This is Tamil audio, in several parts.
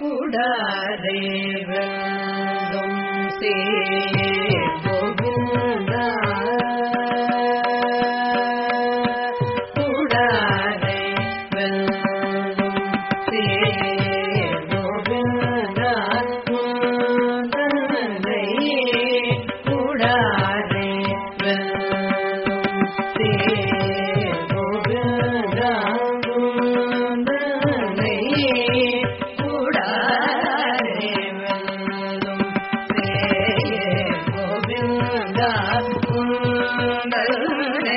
குடாரே வெல்லும் சேகோவிந்தா குடாரே வெல்லும் சேகோவிந்தா குந்தனை குடாரே வெல்லும் சேகோவிந்தா குந்தனை கூடாரே வெல்லும் சேகோவிந்தா குந்தனை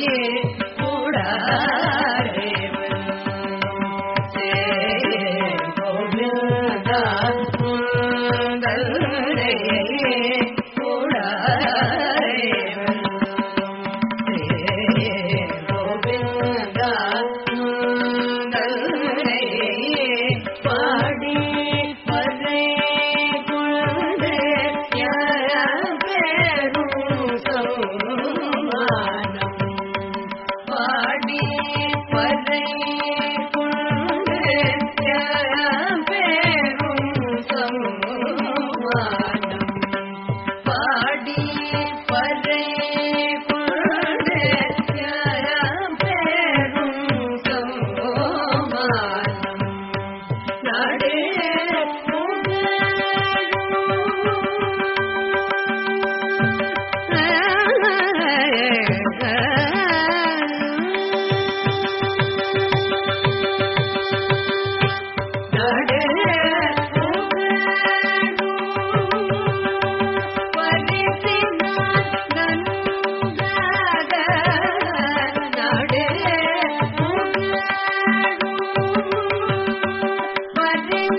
கூடாரே வெல்லும் சேகோவிந்தா குந்தனை கூடாரே கோவிந்தா குந்தனை பாடி பறை கொண்டு பெரும் சௌமானம் பாடி பறை கொண்டு பெரும் சௌமானம் பாடி பறை கொண்டு பெரும் சௌமானம் நாடே நாடே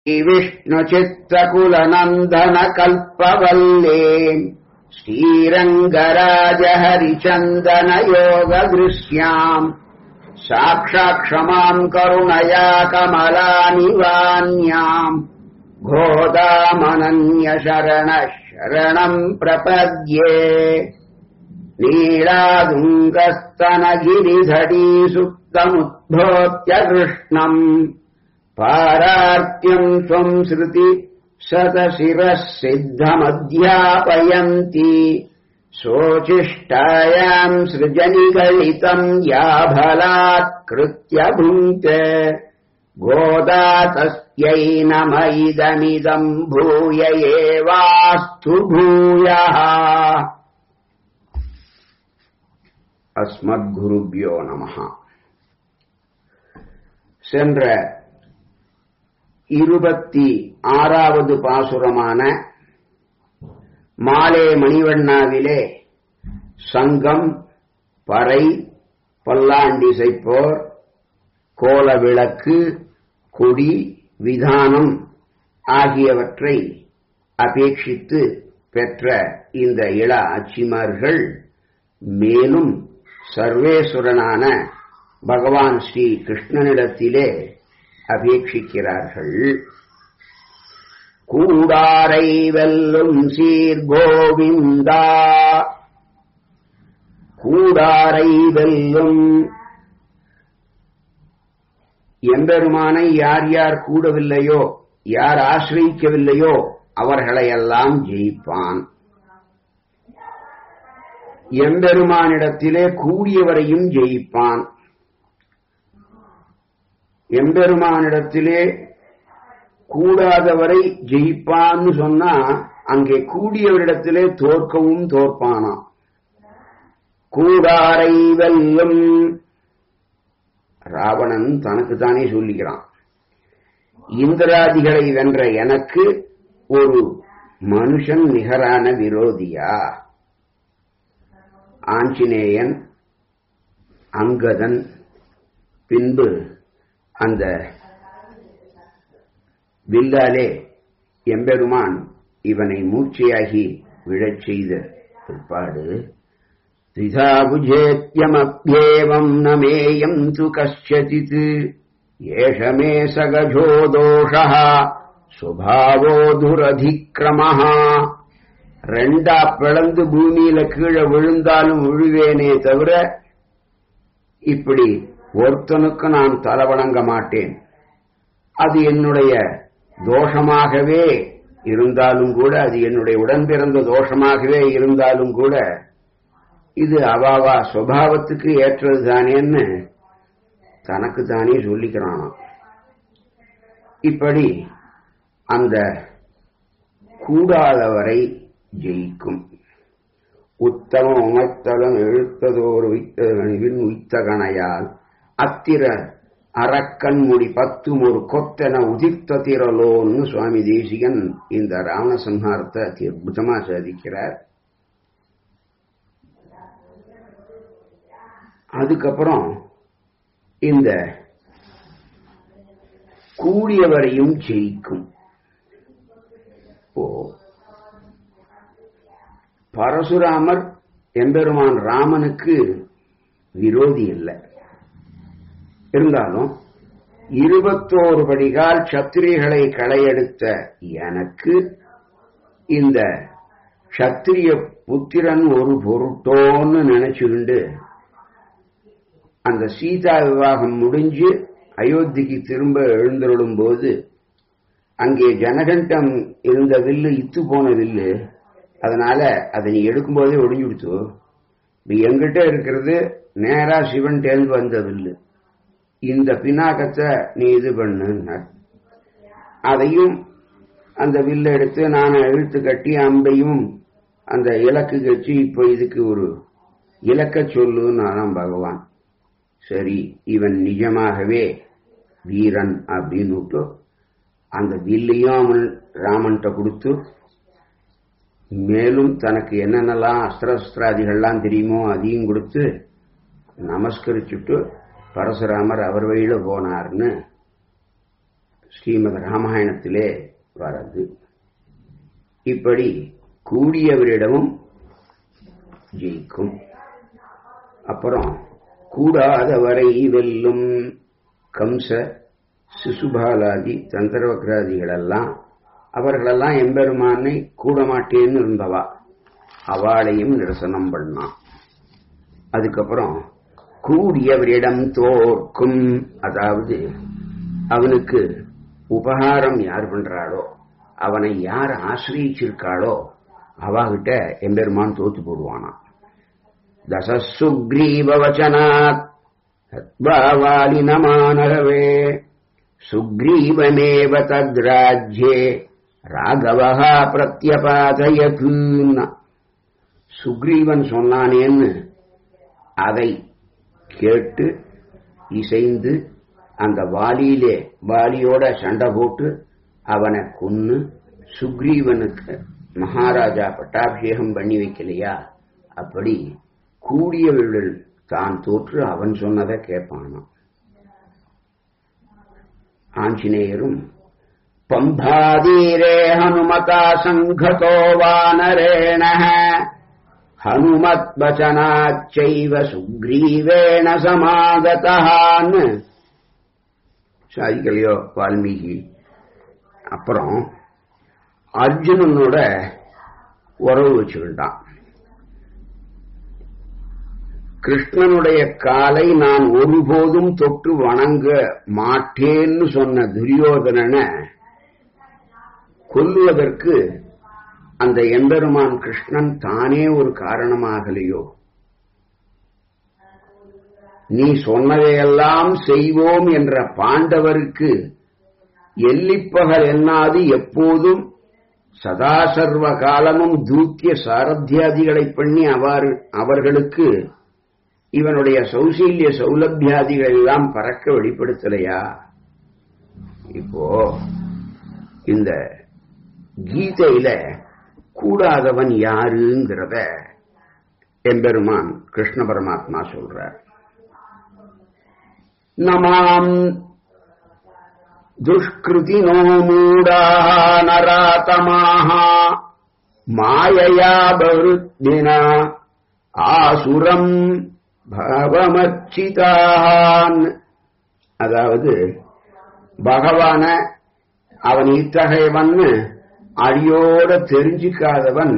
विष्णुचित्तकुलनन्दनकल्पवल्ले श्रीरङ्गराजहरिचन्दनयोगदृश्याम् साक्षाक्षमाम् करुणया कमलानिवान्याम् घोदामनन्यशरणः शरणम् प्रपद्ये नीलादुङ्गस्तनगिरिधडीसुप्तमुद्भोत्य कृष्णम् पारार्त्यम् त्वम् श्रुति शतशिरः सिद्धमध्यापयन्ति शोचिष्टायाम् सृजनिगलितम् याभलात्कृत्य भुङ्क्ते गोदा तस्यै नम इदमिदम् भूय एवास्तु भूयः அஸ்மத்குருபியோ நமஹ சென்ற இருபத்தி ஆறாவது பாசுரமான மாலே மணிவண்ணாவிலே சங்கம் பறை பல்லாண்டிசைப்போர் கோல விளக்கு கொடி விதானம் ஆகியவற்றை அபேட்சித்து பெற்ற இந்த இள அச்சிமார்கள் மேலும் சர்வேஸ்வரனான பகவான் ஸ்ரீ கிருஷ்ணனிடத்திலே அபேட்சிக்கிறார்கள் கூடாரை வெல்லும் சீர் கோவிந்தா கூடாரை வெல்லும் எம்பெருமானை யார் யார் கூடவில்லையோ யார் ஆசிரியிக்கவில்லையோ அவர்களையெல்லாம் ஜெயிப்பான் எம்பெருமானிடத்திலே கூடியவரையும் ஜெயிப்பான் எம்பெருமானிடத்திலே கூடாதவரை ஜெயிப்பான்னு சொன்னா அங்கே கூடியவரிடத்திலே தோற்கவும் தோற்பானாம் கூடாரை வெல்லும் ராவணன் தனக்கு தானே சொல்லிக்கிறான் இந்திராதிகளை வென்ற எனக்கு ஒரு மனுஷன் நிகரான விரோதியா ஆஞ்சநேயன் அங்கதன் பின்பு அந்த வில்லாலே எம்பெருமான் இவனை மூர்ச்சையாகி விழச் செய்த பிற்பாடு திதாபுஜேத்யமப்யேவம் நமேயம் து கஷ்யதித் ஏஷ மே சகஜோ தோஷः சுபாவோ துரதிக்கிரமः ரெண்டா பிளந்து பூமியில கீழே விழுந்தாலும் விழுவேனே தவிர இப்படி ஒருத்தனுக்கு நான் தலவணங்க மாட்டேன் அது என்னுடைய தோஷமாகவே இருந்தாலும் கூட அது என்னுடைய உடன் பிறந்த தோஷமாகவே இருந்தாலும் கூட இது அவாவா சுவாவத்துக்கு ஏற்றது தானேன்னு தனக்கு தானே சொல்லிக்கிறானாம் இப்படி அந்த கூடாதவரை ஜெயிக்கும் உத்தமம் உமைத்தலம் எழுத்ததோர் உய்த்தகணிவின் உய்த்தகணையால் அத்திர அரக்கன் முடி பத்தும் ஒரு கொத்தென உதிர்த்த திரலோன்னு சுவாமி தேசிகன் இந்த ராவணசம்ஹாரத்தை அற்புதமா சாதிக்கிறார் அதுக்கப்புறம் இந்த கூடியவரையும் ஜெயிக்கும் ஓ பரசுராமர் எம்பெருமான் ராமனுக்கு விரோதி இல்லை இருந்தாலும் இருபத்தோரு படிகால் சத்திரியர்களை களையெடுத்த எனக்கு இந்த சத்திரிய புத்திரன் ஒரு பொருட்டோன்னு நினைச்சுண்டு அந்த சீதா விவாகம் முடிஞ்சு அயோத்திக்கு திரும்ப எழுந்தருளும் போது அங்கே ஜனகண்டம் இருந்த வில்லு இத்து போன வில்லு அதனால அதை நீ எடுக்கும்போதே ஒடிஞ்சுடுத்து நீ எங்கிட்ட இருக்கிறது நேரா சிவன் தேர்ந்து வந்த வில்லு இந்த பினாக்கத்தை நீ இது பண்ணு அதையும் அந்த வில்லை எடுத்து நான் இழுத்து கட்டி அம்பையும் அந்த இலக்கு கட்சி இப்போ இதுக்கு ஒரு இலக்க சொல்லுன்னாராம் பகவான் சரி இவன் நிஜமாகவே வீரன் அப்படின்னு அந்த வில்லையும் அவன் ராமன்கிட்ட கொடுத்து மேலும் தனக்கு என்னென்னலாம் அஸ்திரஸ்திராதிகள்லாம் தெரியுமோ அதையும் கொடுத்து நமஸ்கரிச்சுட்டு பரசுராமர் அவர் வழியில போனார்னு ஸ்ரீமத் ராமாயணத்திலே வரது இப்படி கூடியவரிடமும் ஜெயிக்கும் அப்புறம் கூடாதவரை வெல்லும் கம்ச சிசுபாலாதி தந்திரவக்ராதிகளெல்லாம் அவர்களெல்லாம் எம்பெருமானை கூட மாட்டேன்னு இருந்தவா அவளையும் நிரசனம் பண்ணான் அதுக்கப்புறம் கூடியவரிடம் தோற்கும் அதாவது அவனுக்கு உபகாரம் யார் பண்றாளோ அவனை யார் ஆசிரியிச்சிருக்காளோ அவாகிட்ட எம்பெருமான் தோத்து போடுவானா தசசுக்ரீவச்சனாத் தத்வாலினமானகவே சுக்ரீவமேவ தத்ராஜ்யே ராகவஹா பிரத்யபாதயத்துன்னா சுக்ரீவன் சொன்னானேன்னு அதை கேட்டு இசைந்து அந்த வாலியிலே வாலியோட சண்டை போட்டு அவனை கொன்னு சுக்ரீவனுக்கு மகாராஜா பட்டாபிஷேகம் பண்ணி வைக்கலையா அப்படி கூடியவர்கள் தான் தோற்று அவன் சொன்னதை கேட்பானாம் ஆஞ்சநேயரும் பம்பாதீரே ஹனுமதா சங்கதோ வானரேண ஹனுமத்வச்சனாச்சைவ சுக்ரீவேண சமாகதான்னு சாதிக்கலையோ வால்மீகி அப்புறம் அர்ஜுனனோட உறவு வச்சுக்கிட்டான் கிருஷ்ணனுடைய காலை நான் ஒருபோதும் தொட்டு வணங்க மாட்டேன்னு சொன்ன துரியோதனனை கொல்லுவதற்கு அந்த எம்பெருமான் கிருஷ்ணன் தானே ஒரு காரணமாகலையோ நீ சொன்னதையெல்லாம் செய்வோம் என்ற பாண்டவருக்கு எல்லிப்பகல் என்னாது எப்போதும் சதா சர்வ காலமும் தூக்கிய சாரத்தியாதிகளை பண்ணி அவர் அவர்களுக்கு இவனுடைய சௌசீல்ய சௌலபியாதிகள் எல்லாம் பறக்க வெளிப்படுத்தலையா இப்போ இந்த கீதையில கூடாதவன் யாருங்கிறத எம்பெருமான் கிருஷ்ண பரமாத்மா சொல்றார் நமாம் துஷ்கிருதினோ மூடாः நராதமாः மாயையா பவருத்தினா ஆசுரம் பவமர்ச்சிதான் அதாவது பகவான அவன் இத்தகையவன்னு அடியோட தெரிஞ்சுக்காதவன்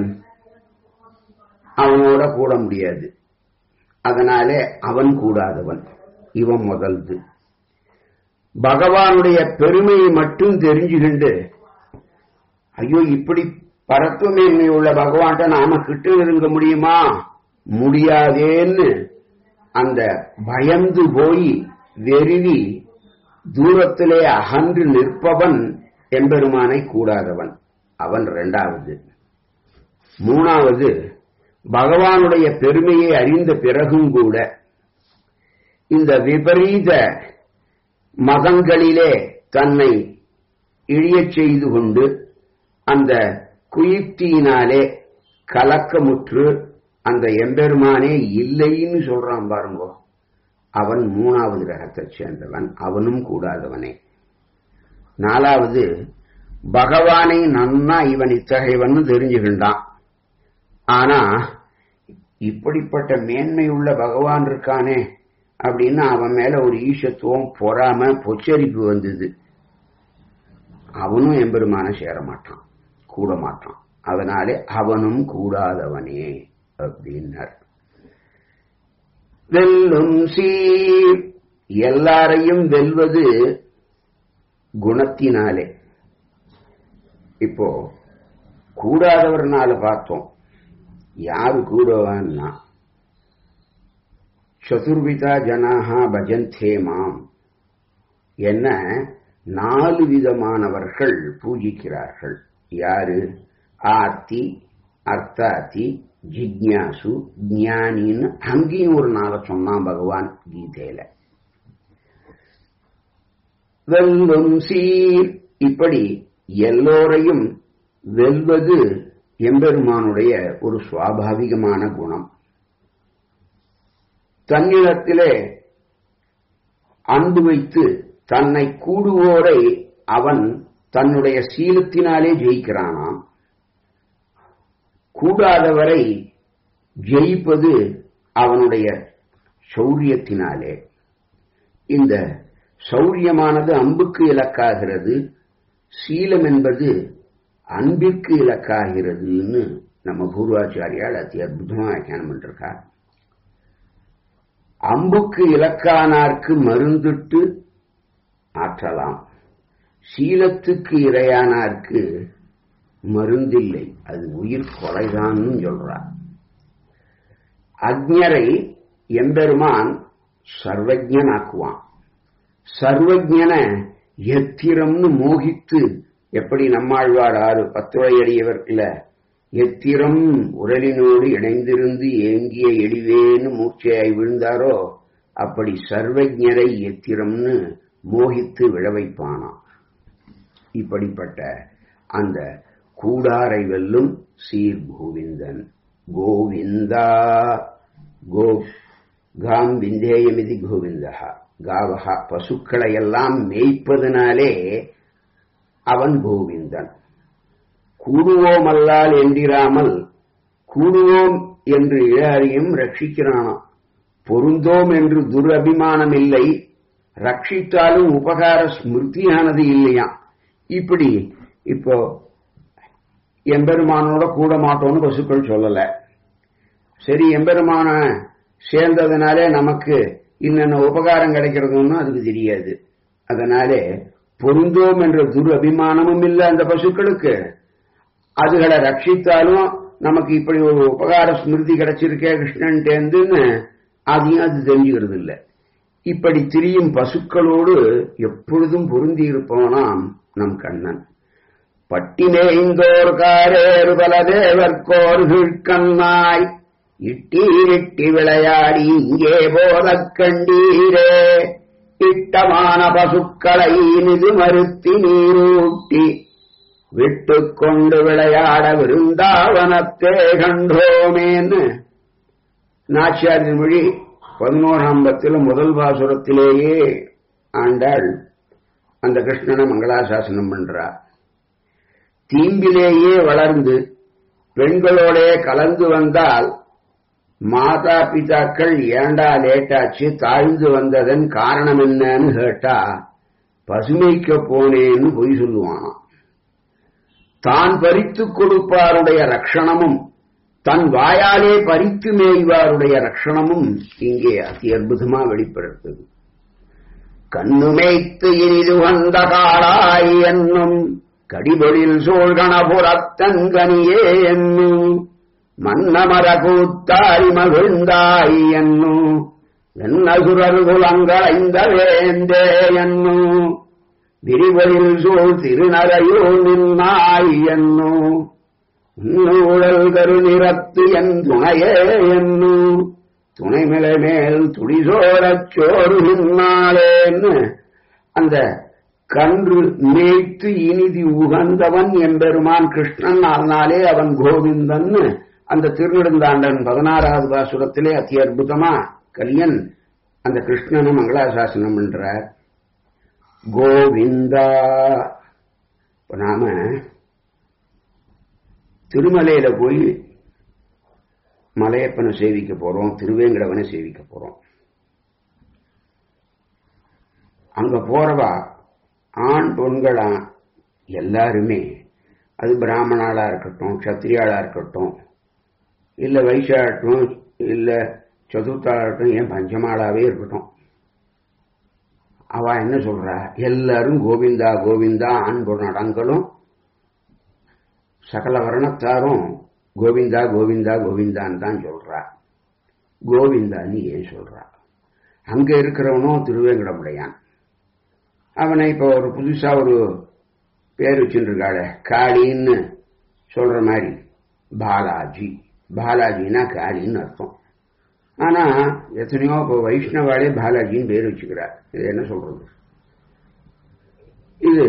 அவனோட கூட முடியாது அதனாலே அவன் கூடாதவன் இவன் முதல்து பகவானுடைய பெருமையை மட்டும் தெரிஞ்சுக்கிண்டு ஐயோ இப்படி பரத்துவமேன்மை உள்ள பகவான்கிட்ட நாம கிட்ட இருங்க முடியுமா முடியாதேன்னு அந்த பயந்து போய் வெறுவி தூரத்திலே அகன்று நிற்பவன் எம்பெருமானை கூடாதவன் அவன் இரண்டாவது மூணாவது பகவானுடைய பெருமையை அறிந்த பிறகும் கூட இந்த விபரீத மதங்களிலே தன்னை இழியச் செய்து கொண்டு அந்த குயுக்தியினாலே கலக்கமுற்று அந்த எம்பெருமானே இல்லைன்னு சொல்றான் பாருங்க அவன் மூணாவது ரகத்தைச் சேர்ந்தவன் அவனும் கூடாதவனே நாலாவது பகவானை நன்னா இவன் இத்தகையவன் தெரிஞ்சுகின்றான் ஆனா இப்படிப்பட்ட மேன்மையுள்ள பகவான் இருக்கானே அப்படின்னு அவன் மேல ஒரு ஈஷத்துவம் பொறாம பொச்சரிப்பு வந்தது அவனும் எம்பெருமான சேர மாட்டான் கூட மாட்டான் அதனாலே அவனும் கூடாதவனே அப்படின்னார் வெல்லும் சீர் எல்லாரையும் வெல்வது குணத்தினாலே இப்போ கூடாதவர்னால பார்த்தோம் யாரு கூடவான்னா சதுர்விதா ஜனாகா பஜந்தே மாம் என்ன நாலு விதமானவர்கள் பூஜிக்கிறார்கள் யாரு ஆர்த்தி அர்த்தாத்தி ஜிக்யாசு ஞானின்னு அங்கேயும் ஒரு நாளை சொன்னான் பகவான் கீதையில வெல்லும் சீர் இப்படி எல்லோரையும் வெல்வது எம்பெருமானுடைய ஒரு சுவாபாவிகமான குணம் தன்னிடத்திலே அன்பு வைத்து தன்னை கூடுவோரை அவன் தன்னுடைய சீலத்தினாலே ஜெயிக்கிறானாம் கூடாதவரை ஜெயிப்பது அவனுடைய சௌரியத்தினாலே இந்த சௌரியமானது அம்புக்கு இலக்காகிறது சீலம் என்பது அன்பிற்கு இலக்காகிறதுன்னு நம்ம பூர்வாச்சாரியால் அதி அற்புதமா வியாக்கியானம் பண்ணிருக்கார் அம்புக்கு இலக்கானார்க்கு மருந்திட்டு ஆற்றலாம் சீலத்துக்கு இரையானார்க்கு மருந்தில்லை அது உயிர் கொலைதான்னு சொல்றார் அக்ஞரை எம்பெருமான் சர்வஜனாக்குவான் சர்வஜன எத்திரம்னு மோகித்து எப்படி நம்மாழ்வார் ஆறு பத்துழையடியவர்ல எத்திரம் உரலினோடு இணைந்திருந்து ஏங்கிய எளிவேன்னு மூச்சையாய் விழுந்தாரோ அப்படி சர்வஜரை எத்திரம்னு மோகித்து விழ வைப்பானாம் இப்படிப்பட்ட அந்த கூடாரை வெல்லும் சீர் கோவிந்தன் கோவிந்தா கோ காம் விந்தேயமிதி கோவிந்தா காவகா பசுக்களை எல்லாம் மேய்ப்பதனாலே அவன் கோவிந்தன் கூடுவோம் அல்லால் என்றிராமல் கூடுவோம் என்று இழறியும் ரட்சிக்கிறானாம் பொருந்தோம் என்று துரபிமானம் இல்லை ரட்சித்தாலும் உபகார ஸ்மிருதியானது இல்லையாம் இப்படி இப்போ எம்பெருமானோட கூட மாட்டோம்னு பசுக்கள் சொல்லல சரி எம்பெருமான சேர்ந்ததுனாலே நமக்கு இன்னென்ன உபகாரம் கிடைக்கிறதுன்னு அதுக்கு தெரியாது அதனாலே பொருந்தோம் என்ற துரு அபிமானமும் இல்லை அந்த பசுக்களுக்கு அதுகளை ரட்சித்தாலும் நமக்கு இப்படி ஒரு உபகார ஸ்மிருதி கிடைச்சிருக்கே கிருஷ்ணன்டேந்துன்னு அதையும் அது தெரிஞ்சுக்கிறது இல்லை இப்படி திரியும் பசுக்களோடு எப்பொழுதும் பொருந்தி இருப்பவனாம் நம் கண்ணன் பட்டினேந்தோர் காரேறு பல தேவர்கோர் கண்ணாய் இட்டீரிட்டி விளையாடி இங்கே போலக் கண்டீரே இட்டமான பசுக்களை நிது மறுத்தி நீரூட்டி விட்டுக் கொண்டு விளையாட விருந்தாவனத்தே கண்டோமேன்னு நாச்சியாரின் மொழி பதினோராம் பத்தில் முதல் பாசுரத்திலேயே ஆண்டாள் அந்த கிருஷ்ணனை மங்களாசாசனம் பண்றார் தீம்பிலேயே வளர்ந்து பெண்களோடே கலந்து வந்தால் மாதா பிதாக்கள் ஏண்டா லேட்டாச்சு தாழ்ந்து வந்ததன் காரணம் என்னன்னு கேட்டா பசுமைக்க போனேன்னு பொய் சொல்லுவானாம் தான் பறித்துக் கொடுப்பாருடைய ரட்சணமும் தன் வாயாலே பறித்து மேய்வாருடைய ரட்சணமும் இங்கே அதி அற்புதமா வெளிப்படுத்தது கண்ணுமேய்த்து இனிது வந்த காளாய் என்னும் கடிபொழில் சோழ்கணபுரத்தன்கனியே என்னும் மன்னமர கூத்தாரி மகிழ்ந்தாய் என்னும் வெண்ணசுரர் குலங்களைந்த வேந்தே என்னும் விரிவழில் சூழ் திருநரையோ நின்னாய் என்னும் ஊழல் கருநிறத்து என் துணையே என்னும் துணைமிலை மேல் துடிசோரச் சோறுகின்னாளேன்னு அந்த கன்று மேய்த்து இனிதி உகந்தவன் எம்பெருமான் கிருஷ்ணன் அதனாலே அவன் கோவிந்தன் அந்த திருநெடுந்தாண்டன் பதினாறாவது பாசுரத்திலே அதி அற்புதமா கலியன் அந்த கிருஷ்ணனை மங்களாசாசனம் பண்றார் கோவிந்தா இப்ப நாம திருமலையில போய் மலையப்பனை சேவிக்க போறோம் திருவேங்கடவனை சேவிக்க போறோம் அங்க போறவா ஆண் பெண்களா எல்லாருமே அது பிராமணாளா இருக்கட்டும் சத்திரியாளா இருக்கட்டும் இல்ல வைசாட்டும் இல்ல சதுர்த்தாளட்டும் ஏன் பஞ்சமாளாவே இருக்கட்டும் அவ என்ன சொல்றா எல்லாரும் கோவிந்தா கோவிந்தா ஆண் அடங்களும் சகல வர்ணத்தாரும் கோவிந்தா கோவிந்தா கோவிந்தான்னு தான் சொல்றா கோவிந்தான்னு ஏன் சொல்றா அங்க இருக்கிறவனும் திருவேங்கடமுடையான் அவனை இப்போ ஒரு புதுசா ஒரு பேர் வச்சுருக்காள காளின்னு சொல்ற மாதிரி பாலாஜி பாலாஜினா காளின்னு அர்த்தம் ஆனா எத்தனையோ இப்போ வைஷ்ணவாலே பாலாஜின்னு பேர் வச்சுக்கிறார் இது என்ன சொல்றது இது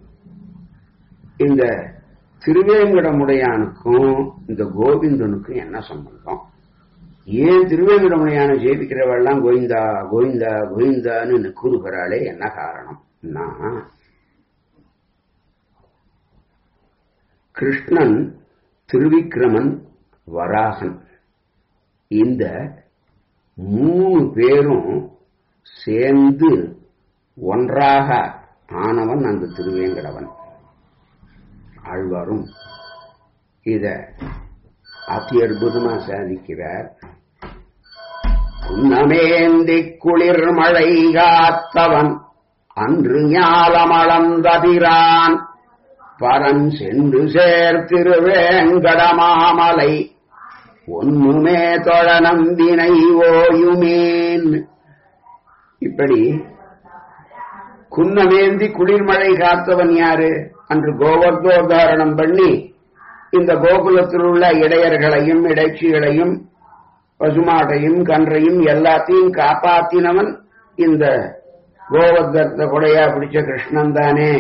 இந்த திருவேங்கடமுடையானுக்கும் இந்த கோவிந்தனுக்கும் என்ன சம்பந்தம் ஏன் திருவேங்கடமுடையான ஜெயிக்கிறவெல்லாம் கோவிந்தா கோவிந்தா கோவிந்தான்னு கூறுகிறாளே என்ன காரணம் கிருஷ்ணன் திருவிக்கிரமன் வராகன் இந்த மூணு பேரும் சேர்ந்து ஒன்றாக ஆனவன் அந்த திருவேங்கடவன் ஆழ்வாரும் இத அதி அற்புதமா சாதிக்கிறார் குன்னமேந்தி குளிர் மழை காத்தவன் அன்று ஞாலமளந்தபிரான் பரன் சென்று சேர்த்திருவேங்கடமாமலை ஒன்னுமே தொழ நம்பினை ஓயுமேன் இப்படி குன்னமேந்தி குளிர்மழை காத்தவன் யாரு அன்று கோவர்தோதாரணம் பண்ணி இந்த கோகுலத்தில் உள்ள இடையர்களையும் இடைச்சிகளையும் பசுமாட்டையும் கன்றையும் எல்லாத்தையும் காப்பாத்தினவன் இந்த கோவர்தத்தை கொடையா பிடிச்ச கிருஷ்ணன் தானே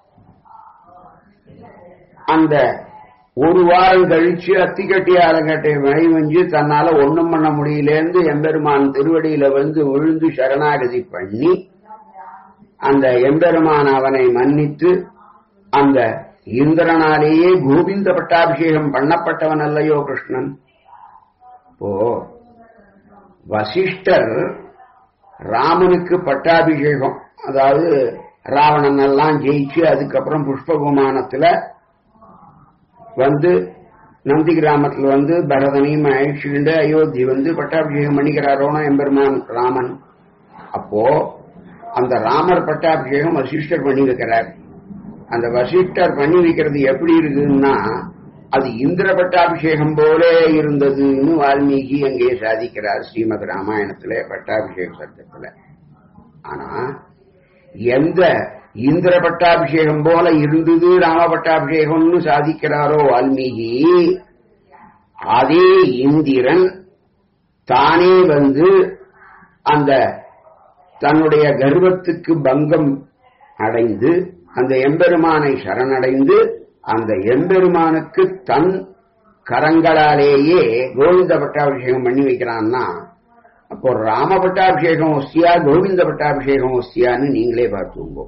அந்த ஒரு வாரம் கழிச்சு அத்திக்கட்டி ஆலங்கட்டை மழை வஞ்சு தன்னால ஒண்ணும் பண்ண முடியலேந்து எம்பெருமான் திருவடியில வந்து விழுந்து சரணாகதி பண்ணி அந்த எம்பெருமான் அவனை மன்னித்து அந்த இந்திரனாலேயே கோவிந்த பட்டாபிஷேகம் பண்ணப்பட்டவன் அல்லையோ கிருஷ்ணன் இப்போ வசிஷ்டர் ராமனுக்கு பட்டாபிஷேகம் அதாவது ராவணன் எல்லாம் ஜெயிச்சு அதுக்கப்புறம் புஷ்பகுமானத்துல வந்து நந்தி கிராமத்துல வந்து பரதனையும் அழிச்சுக்கிண்டு அயோத்தி வந்து பட்டாபிஷேகம் பண்ணிக்கிறாரோனா எம்பெருமான் ராமன் அப்போ அந்த ராமர் பட்டாபிஷேகம் வசிஷ்டர் பண்ணி வைக்கிறார் அந்த வசிஷ்டர் பண்ணி வைக்கிறது எப்படி இருக்குதுன்னா அது இந்திர பட்டாபிஷேகம் போலே இருந்ததுன்னு வால்மீகி அங்கே சாதிக்கிறார் ஸ்ரீமத் ராமாயணத்துல பட்டாபிஷேக சட்டத்துல ஆனா எந்த இந்திர பட்டாபிஷேகம் போல இருந்தது ராம பட்டாபிஷேகம்னு சாதிக்கிறாரோ வால்மீகி அதே இந்திரன் தானே வந்து அந்த தன்னுடைய கர்வத்துக்கு பங்கம் அடைந்து அந்த எம்பெருமானை சரணடைந்து அந்த எம்பெருமானுக்கு தன் கரங்களாலேயே கோவிந்த பட்டாபிஷேகம் பண்ணி வைக்கிறான்னா அப்போ ராம பட்டாபிஷேகம் ஒஸ்தியா கோவிந்த பட்டாபிஷேகம் ஒஸ்தியான்னு நீங்களே பார்த்துங்கோ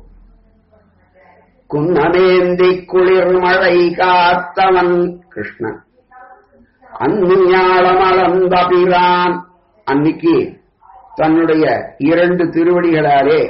குன்னமேந்தி குளிர் மழை காத்தவன் கிருஷ்ணன் அந்நியாளமளந்தபிரான் அன்னைக்கு தன்னுடைய இரண்டு திருவடிகளாலே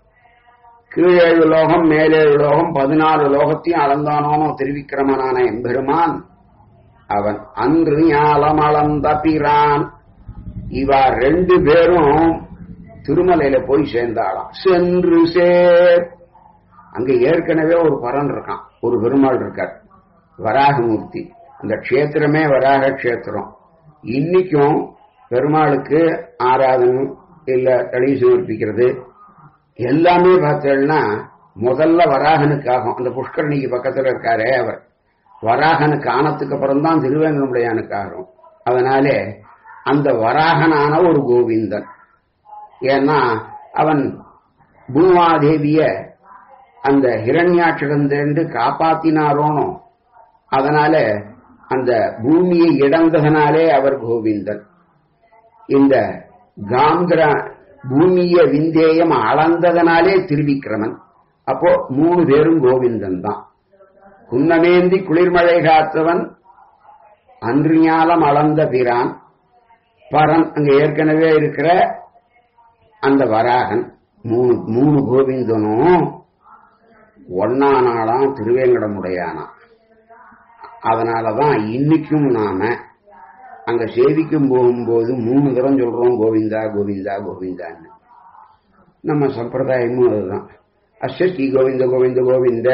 கீழேழு லோகம் மேலேழு லோகம் பதினாலு லோகத்தையும் அளந்தானோனோ திருவிக்கிரமனான எம்பெருமான் அவன் அன்று ஞாலமளந்த பிரான் இவா ரெண்டு பேரும் திருமலையில போய் சேர்ந்தாளாம் சென்று சேர் அங்க ஏற்கனவே ஒரு பரன் இருக்கான் ஒரு பெருமாள் இருக்கார் வராகமூர்த்தி அந்த க்ஷேத்திரமே வராக க்ஷேத்திரம் இன்னைக்கும் பெருமாளுக்கு ஆராதனை இல்ல தளி சமர்ப்பிக்கிறது எல்லாமே பார்த்தேன்னா முதல்ல வராகனுக்காகும் அந்த புஷ்கரணிக்கு பக்கத்துல இருக்காரே அவர் வராகனுக்கு ஆனத்துக்கு அப்புறம் தான் திருவேங்கடமுடையானுக்காகும் அதனாலே அந்த வராகனான ஒரு கோவிந்தன் ஏன்னா அவன் பூமாதேவிய அந்த ஹிரண்யாட்சகந்தேண்டு காப்பாத்தினாரோனோ அதனால அந்த பூமியை இழந்ததனாலே அவர் கோவிந்தன் இந்த காந்திர பூமிய விந்தேயம் அளந்ததனாலே திருவிக்கிரமன் அப்போ மூணு பேரும் கோவிந்தன் தான் குன்னமேந்தி குளிர்மழை காத்தவன் அன்றியாலம் அளந்த பிரான் பரன் அங்க ஏற்கனவே இருக்கிற அந்த வராகன் மூணு மூணு கோவிந்தனும் ஒன்னா நாளாம் திருவேங்கடமுடையானா அதனாலதான் இன்னைக்கும் நாம அங்க சேவிக்கும் போகும்போது மூணு தரம் சொல்றோம் கோவிந்தா கோவிந்தா கோவிந்தான்னு நம்ம சம்பிரதாயமும் அதுதான் அஸ்வஸ்தி கோவிந்த கோவிந்த கோவிந்த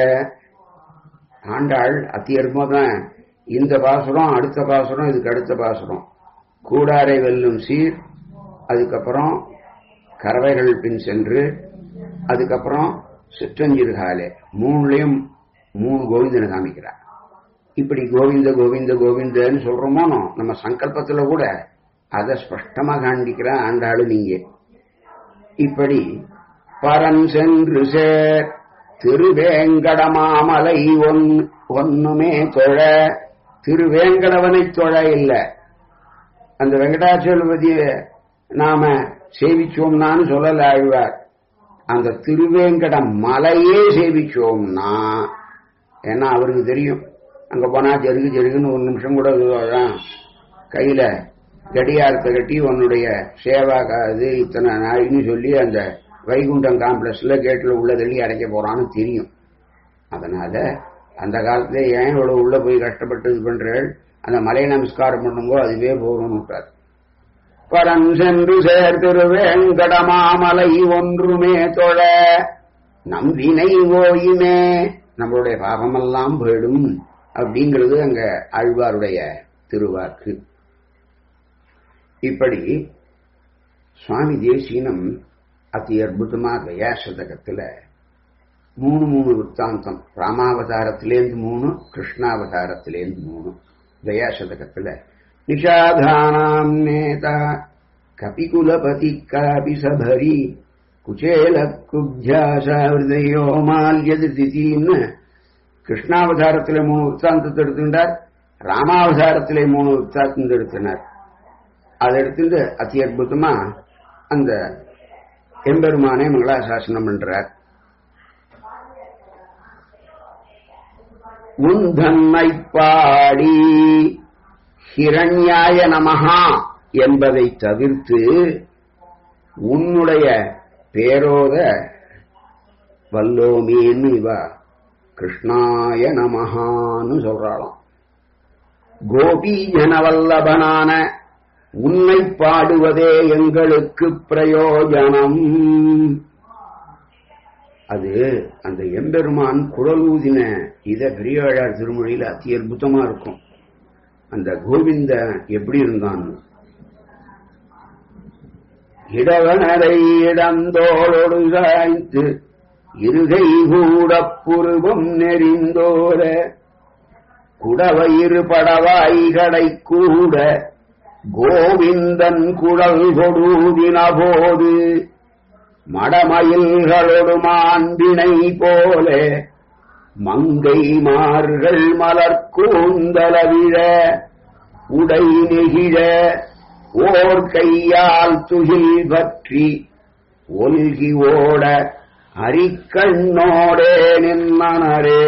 ஆண்டாள் அத்தியற்பமா தான் இந்த பாசுரம் அடுத்த பாசுரம் இதுக்கு அடுத்த பாசுரம் கூடாரை வெல்லும் சீர் அதுக்கப்புறம் கறவைகள் பின் சென்று அதுக்கப்புறம் சிற்றஞ்சிறுகாலே மூணுலயும் மூணு கோவிந்தனை காமிக்கிறார் இப்படி கோவிந்த கோவிந்த கோவிந்தன்னு சொல்றோமோனோ நம்ம சங்கல்பத்துல கூட அதை ஸ்பஷ்டமா காண்பிக்கிற ஆண்டாளு நீங்க இப்படி பரன் சென்று சேர் திருவேங்கடமாமலை ஒன் ஒண்ணுமே தொழ திருவேங்கடவனை தொழ இல்ல அந்த வெங்கடாச்சலபதிய நாம சேவிச்சோம்னான்னு சொல்லல ஆழ்வார் அந்த திருவேங்கட மலையே சேவிச்சோம்னா ஏன்னா அவருக்கு தெரியும் அங்க போனா ஜெருகு ஜெருகுன்னு ஒரு நிமிஷம் கூட இதுவாதான் கையில கடியாரத்தை கட்டி உன்னுடைய சேவா கா- இது இத்தனை நாள்னு சொல்லி அந்த வைகுண்டம் காம்ப்ளெக்ஸ்ல கேட்ல உள்ள தள்ளி அடைக்க போறான்னு தெரியும் அதனால அந்த காலத்துல ஏன் இவ்வளவு உள்ள போய் கஷ்டப்பட்டு இது பண்றாள் அந்த மலை நமஸ்காரம் பண்ணுங்கோ அதுவே போகணும் பரம் சென்று சேர்த்திருவேங்கடமாமலை ஒன்றுமே தொழ நம் வினை ஓயுமே நம்மளுடைய பாபமெல்லாம் போயிடும் அப்படிங்கிறது அங்க ஆழ்வாருடைய திருவாக்கு இப்படி சுவாமி தேசீனம் அதி அற்புதமா தயாசதகத்துல மூணு மூணு விற்த்தாந்தம் ராமாவதாரத்திலேருந்து மூணு கிருஷ்ணாவதாரத்திலேருந்து மூணு தயாசதகத்துல நிஷாதானாம் நேதா கபிகுலபதி காபி சபரி குச்சேல குப்ஜாசா ஹிருதயோ மால்யது திதின்னு கிருஷ்ணாவதாரத்திலே மூணு விற்த்தாந்தத்தை எடுத்துட்டார் ராமாவதாரத்திலே மூணு விற்த்தாந்தத்தை எடுத்தினார் அதை எடுத்துட்டு அதி அற்புதமா அந்த எம்பெருமானே மங்களாசாசனம் பண்றார் உந்தன்மை பாடி ஹிரண்யாய நமஹா என்பதை தவிர்த்து உன்னுடைய பேரோத வல்லோமேன்னு இவ கிருஷ்ணாய நமஹான்னு சொல்றாளாம் கோபி ஜனவல்லபனான உன்னை பாடுவதே எங்களுக்கு பிரயோஜனம் அது அந்த எம்பெருமான் குழலூதின இத பெரியவாழார் திருமொழியில அதி அற்புதமா இருக்கும் அந்த கோவிந்த எப்படி இருந்தான் இடவனரை இடந்தோளோடு சாய்த்து இருகை கூட புருவம் நெறிந்தோர குடவயிறு படவாய்கடை கூட கோவிந்தன் குழல் கொடுவின போது மடமயில்களொடு மாண்பினை போல மங்கை மார்கள் மலர் கூந்தலவிழ உடை நெகிழ ஓர் கையால் துகில் பற்றி ஒல்கி ஓட அரிக்கண்ணோடே நின்னனரே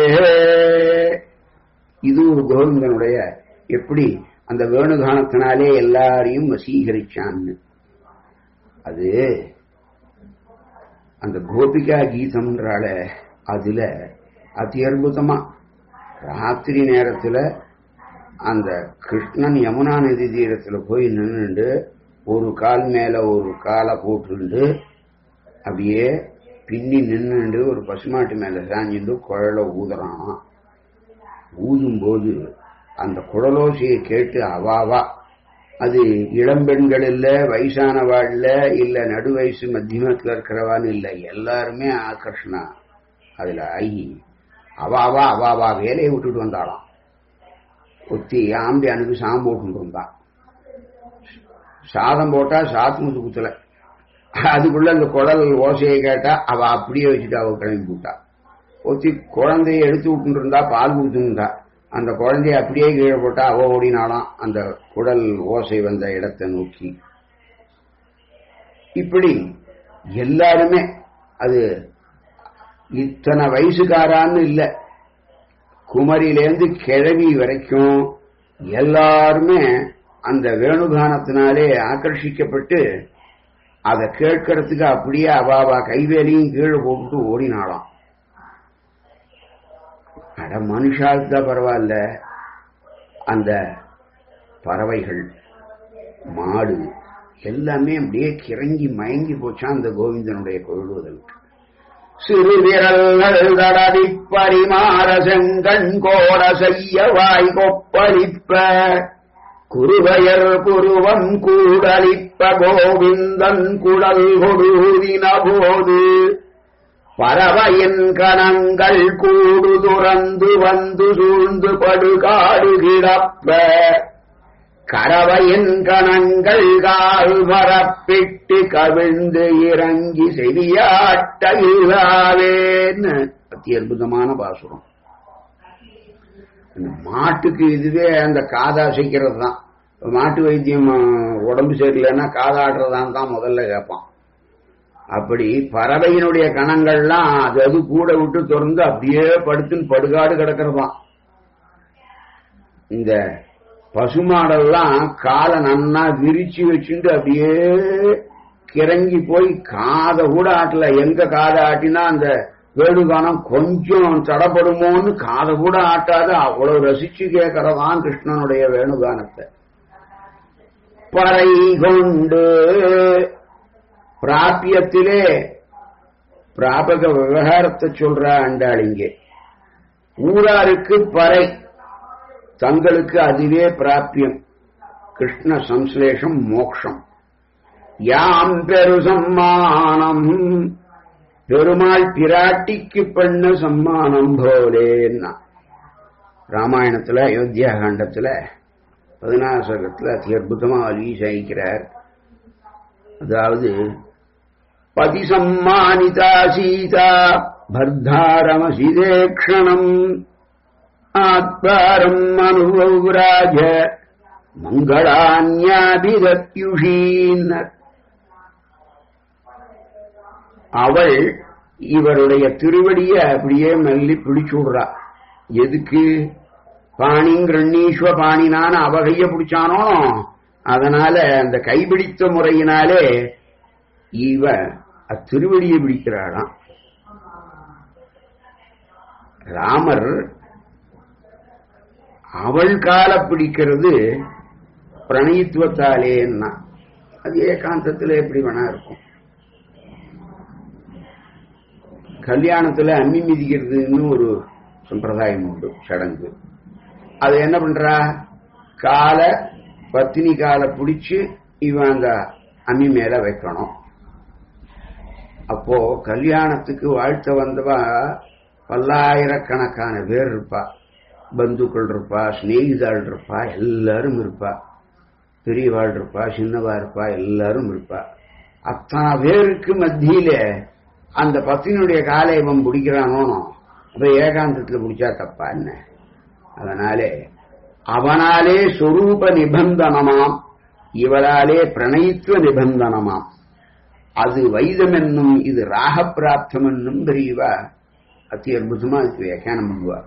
இது ஒரு கோவிந்தனுடைய எப்படி அந்த வேணுகானத்தினாலே எல்லாரையும் வசீகரிச்சான்னு அது அந்த கோபிகா கீதம்ன்றால அதுல அதி அற்புதமா ராத்திரி நேரத்துல அந்த கிருஷ்ணன் யமுனா நதி தீரத்துல போய் நின்னுண்டு ஒரு கால் மேல ஒரு காலை போட்டுண்டு அப்படியே பின்னி நின்னுண்டு ஒரு பசுமாட்டு மேல சாஞ்சிட்டு குழல ஊதுறான் ஊதும்போது அந்த குழலோசையை கேட்டு அவாவா அது இளம்பெண்கள் இல்ல வயசானவாள் இல்ல இல்ல நடு வயசு மத்தியமத்துல இருக்கிறவான்னு இல்ல எல்லாருமே ஆகர்ஷணா அதுல ஆகி அவாவா அவாவா வேலையை விட்டுட்டு வந்தாளாம் ஒத்தி ஆம்பி அனுப்பி சாம் போட்டு இருந்தான் சாதம் போட்டா சாத்து முத்து குத்தல அதுக்குள்ள அந்த குடல் ஓசையை கேட்டா அவ அப்படியே வச்சுட்டு அவ கிளம்பி போட்டா ஒத்தி குழந்தைய எடுத்து விட்டு இருந்தா பால் கொடுத்துருந்தா அந்த குழந்தைய அப்படியே கீழே போட்டா அவ ஓடினாலாம் அந்த குடல் ஓசை வந்த இடத்தை நோக்கி இப்படி எல்லாருமே அது இத்தனை வயசுக்காரான்னு இல்ல குமரியிலேருந்து கிழவி வரைக்கும் எல்லாருமே அந்த வேணுகானத்தினாலே ஆக்கர்ஷிக்கப்பட்டு அதை கேட்கறதுக்கு அப்படியே அவாவா கைவேலையும் கீழே போட்டுட்டு ஓடினாளாம் அட மனுஷாளுக்கு தான் பரவாயில்ல அந்த பறவைகள் மாடு எல்லாமே அப்படியே கிறங்கி மயங்கி போச்சான் அந்த கோவிந்தனுடைய கொழுவதற்கு சிறு விரல்கள் தடவி பரிமாற செங்கண் கோட செய்ய வாய் கொப்பளிப்ப குருவையர் புருவம் கூடலிப்ப கோவிந்தன் குடல் கொடுவின போது பறவையின் கணங்கள் கூடு துறந்து வந்து சூழ்ந்து படுகாடு கிடப்ப கரவையின் கணங்கள் கால் வரப்பிட்டு கவிழ்ந்து இறங்கி செவியாட்ட இல்லாவேன்னு அத்தி அற்புதமான பாசுரம் இந்த மாட்டுக்கு இதுவே அந்த காதாசைக்கிறது தான் மாட்டு வைத்தியம் உடம்பு சரியில்லைன்னா காதாடுறதான் தான் முதல்ல கேட்பான் அப்படி பறவையினுடைய கணங்கள்லாம் அது அது கூட விட்டு திறந்து அப்படியே படுத்துன்னு படுகாடு கிடக்கிறதாம் இந்த பசுமாடெல்லாம் காலை நன்னா விரிச்சு வச்சுட்டு அப்படியே கிறங்கி போய் காதை கூட ஆட்டல எங்க காதை ஆட்டினா அந்த வேணுகானம் கொஞ்சம் தடப்படுமோன்னு காதை கூட ஆட்டாது அவ்வளவு ரசிச்சு கேட்கறதான் கிருஷ்ணனுடைய வேணுகானத்தை பறை கொண்டு பிராபியத்திலே பிராபக விவகாரத்தை சொல்ற அண்டாளிங்க ஊராருக்கு பறை தங்களுக்கு அதுவே பிராபியம் கிருஷ்ண சம்ஸ்லேஷம் மோக்ஷம் யாம் பெரு சம்மானம் பெருமாள் பிராட்டிக்கு பண்ண சம்மானம் போலேன்னா ராமாயணத்துல அயோத்தியா காண்டத்துல பதினாசகத்துல அதி அற்புதமா அலி சகிக்கிறார் அதாவது பதி சம்மானிதா சீதா பர்தாரமசிதேக்ஷணம் ஆத்மாரம் அனுபவராஜ மங்களான்யாபிதத்யுஷீன்னர் அவள் இவருடைய திருவடிய அப்படியே மெல்லி பிடிச்சு விடுறா எதுக்கு பாணிங்கிரண்ணீஸ்வ பாணினான அவ கைய பிடிச்சானோ அதனால அந்த கைபிடித்த முறையினாலே இவ அத்திருவடியை பிடிக்கிறாளாம் ராமர் அவள் கால பிடிக்கிறது பிரணயித்துவத்தாலேன்னா அது ஏகாந்தத்துல எப்படி வேணா இருக்கும் கல்யாணத்துல அம்மி மிதிக்கிறதுன்னு ஒரு சம்பிரதாயம் உண்டு சடங்கு அது என்ன பண்றா காலை பத்தினி காலை பிடிச்சு இவன் அந்த அம்மி மேல வைக்கணும் அப்போ கல்யாணத்துக்கு வாழ்த்த வந்தவா பல்லாயிரக்கணக்கான பேர் இருப்பா பந்துக்கள் இருப்பா சிநேகிதாள் இருப்பா எல்லாரும் இருப்பா பெரியவாள் இருப்பா சின்னவா இருப்பா எல்லாரும் இருப்பா அத்தனை பேருக்கு மத்தியில அந்த பத்தினுடைய காலை இவன் பிடிக்கிறானோ அப்ப ஏகாந்தத்துல பிடிச்சா தப்பா என்ன அதனாலே அவனாலே சொரூப நிபந்தனமாம் இவராலே பிரணயித்துவ நிபந்தனமாம் அது வைதம் என்னும் இது ராகப்பிராப்தம் என்னும் தெரியவா அத்தி அற்புதமா அதுக்கு வியாக்கியானம் பண்ணுவார்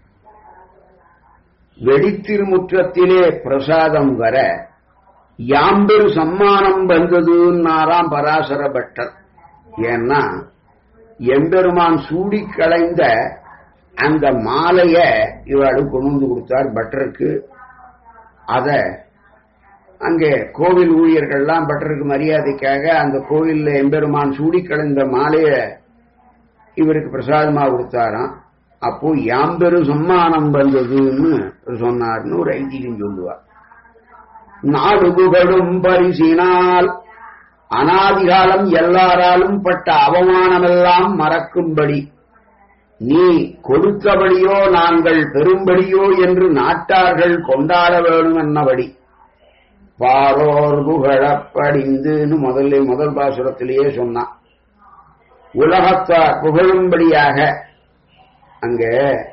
வெடித்திருமுற்றத்திலே பிரசாதம் வர யாம்பெரு சம்மானம் வந்ததுன்னாராம் பராசர பட்டர் ஏன்னா எம்பெருமான் சூடி களைந்த அந்த மாலைய இவாளுக்கு கொண்டு வந்து கொடுத்தார் பட்டருக்கு அத அங்கே கோவில் ஊழியர்கள்லாம் பட்டருக்கு மரியாதைக்காக அந்த கோவில்ல எம்பெருமான் சூடி களைந்த மாலைய இவருக்கு பிரசாதமா கொடுத்தாராம் அப்போ யாம்பெரு சம்மானம் வந்ததுன்னு சொன்னார்னு ஒரு ஐதீகம் சொல்லுவார் நாடுகளும் பரிசினால் அனாதிகாலம் எல்லாராலும் பட்ட அவமானமெல்லாம் மறக்கும்படி நீ கொடுத்தபடியோ நாங்கள் பெரும்படியோ என்று நாட்டார்கள் கொண்டாட வேணும் என்னபடி பாரோர் புகழப்படிந்துன்னு முதல்ல முதல் பாசுரத்திலேயே சொன்னான் உலகத்தார் புகழும்படியாக அங்க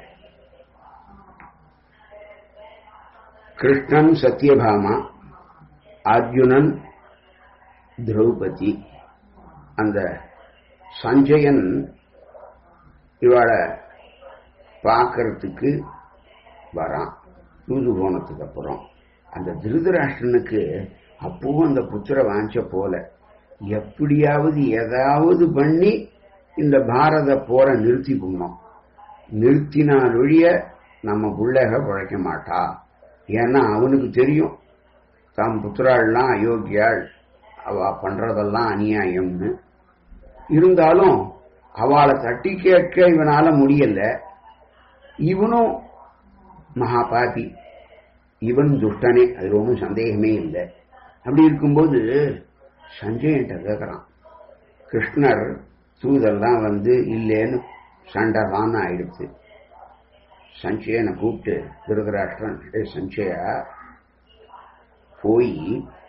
கிருஷ்ணன் சத்யபாமா அர்ஜுனன் திரௌபதி அந்த சஞ்சயன் இவளை பார்க்கறதுக்கு வரான் தூது போனதுக்கு அப்புறம் அந்த திருதராஷ்டனுக்கு அப்பவும் அந்த புத்திர வாஞ்ச போல எப்படியாவது ஏதாவது பண்ணி இந்த பாரத போற நிறுத்தி போனோம் நிறுத்தினால் ஒழிய நம்ம பிள்ளைக பிழைக்க மாட்டா ஏன்னா அவனுக்கு தெரியும் தாம் புத்திராள்லாம் அயோக்கியாள் அவ பண்றதெல்லாம் அநியாயம்னு இருந்தாலும் அவளை தட்டி கேட்க இவனால முடியல இவனும் மகா பாபி இவன் துஷ்டனே அது ஒன்றும் சந்தேகமே இல்லை அப்படி இருக்கும்போது சஞ்சயன்ட்ட கேட்கறான் கிருஷ்ணர் தூதெல்லாம் வந்து இல்லேன்னு சண்டை தான் ஆயிடுச்சு சஞ்சயனை கூப்பிட்டு திருதராஷ்டிரன் "டேய் சஞ்சயா போய்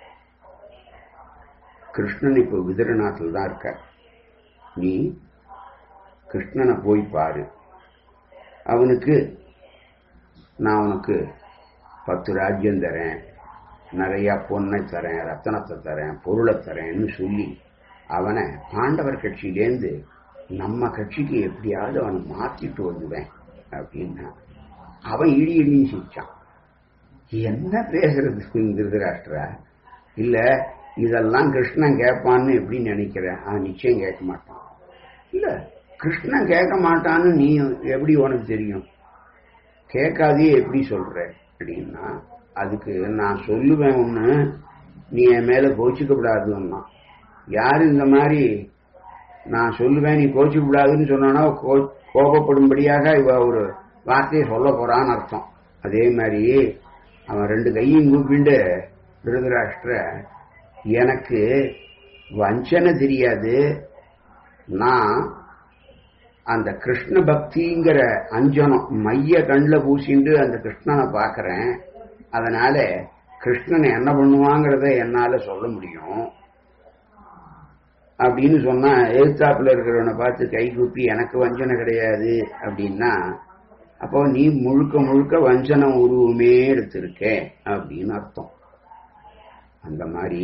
கிருஷ்ணன் இப்போ விதிரநாத்தில் தான் இருக்க நீ கிருஷ்ணனை போய் பாரு அவனுக்கு நான் உனக்கு பத்து ராஜ்யம் தரேன் நிறைய பொண்ணை தரேன் ரத்தனத்தை தரேன் பொருளை தரேன்னு சொல்லி அவனை பாண்டவர் கட்சியிலேருந்து நம்ம கட்சிக்கு எப்படியாவது அவனை மாத்திட்டு வந்துவேன் அப்படின்னா அவன் இடி இடின்னு சிரிச்சான் என்ன பேசுறது திருதராஷ்டிரா இல்ல இதெல்லாம் கிருஷ்ணன் கேட்பான்னு எப்படி நினைக்கிறேன் அவன் நிச்சயம் கேட்க மாட்டான் இல்ல கிருஷ்ணன் கேட்க மாட்டான்னு நீ எப்படி உனக்கு தெரியும் கேட்காதே எப்படி சொல்ற அப்படின்னா அதுக்கு நான் சொல்லுவேன் ஒண்ணு நீ என் மேல கோச்சிக்க கூடாதுன்னா யாரு இந்த மாதிரி நான் சொல்லுவேன் நீ கோச்சிக்க கூடாதுன்னு சொன்னா கோபப்படும்படியாக இவ ஒரு வார்த்தையை சொல்ல போறான்னு அர்த்தம் அதே மாதிரி அவன் ரெண்டு கையும் கூப்பிண்டு திருதராஷ்டிர எனக்கு வஞ்சனை தெரியாது நான் அந்த கிருஷ்ண பக்திங்கிற அஞ்சனம் மைய கண்ணில் பூசிண்டு அந்த கிருஷ்ணனை பார்க்கறேன் அதனால கிருஷ்ணன் என்ன பண்ணுவாங்கிறத என்னால சொல்ல முடியும் அப்படின்னு சொன்னா எழுத்தாப்புல இருக்கிறவனை பார்த்து கை கூப்பி எனக்கு வஞ்சனை கிடையாது அப்படின்னா அப்போ நீ முழுக்க முழுக்க வஞ்சனம் உருவமே எடுத்திருக்க அப்படின்னு அர்த்தம் அந்த மாதிரி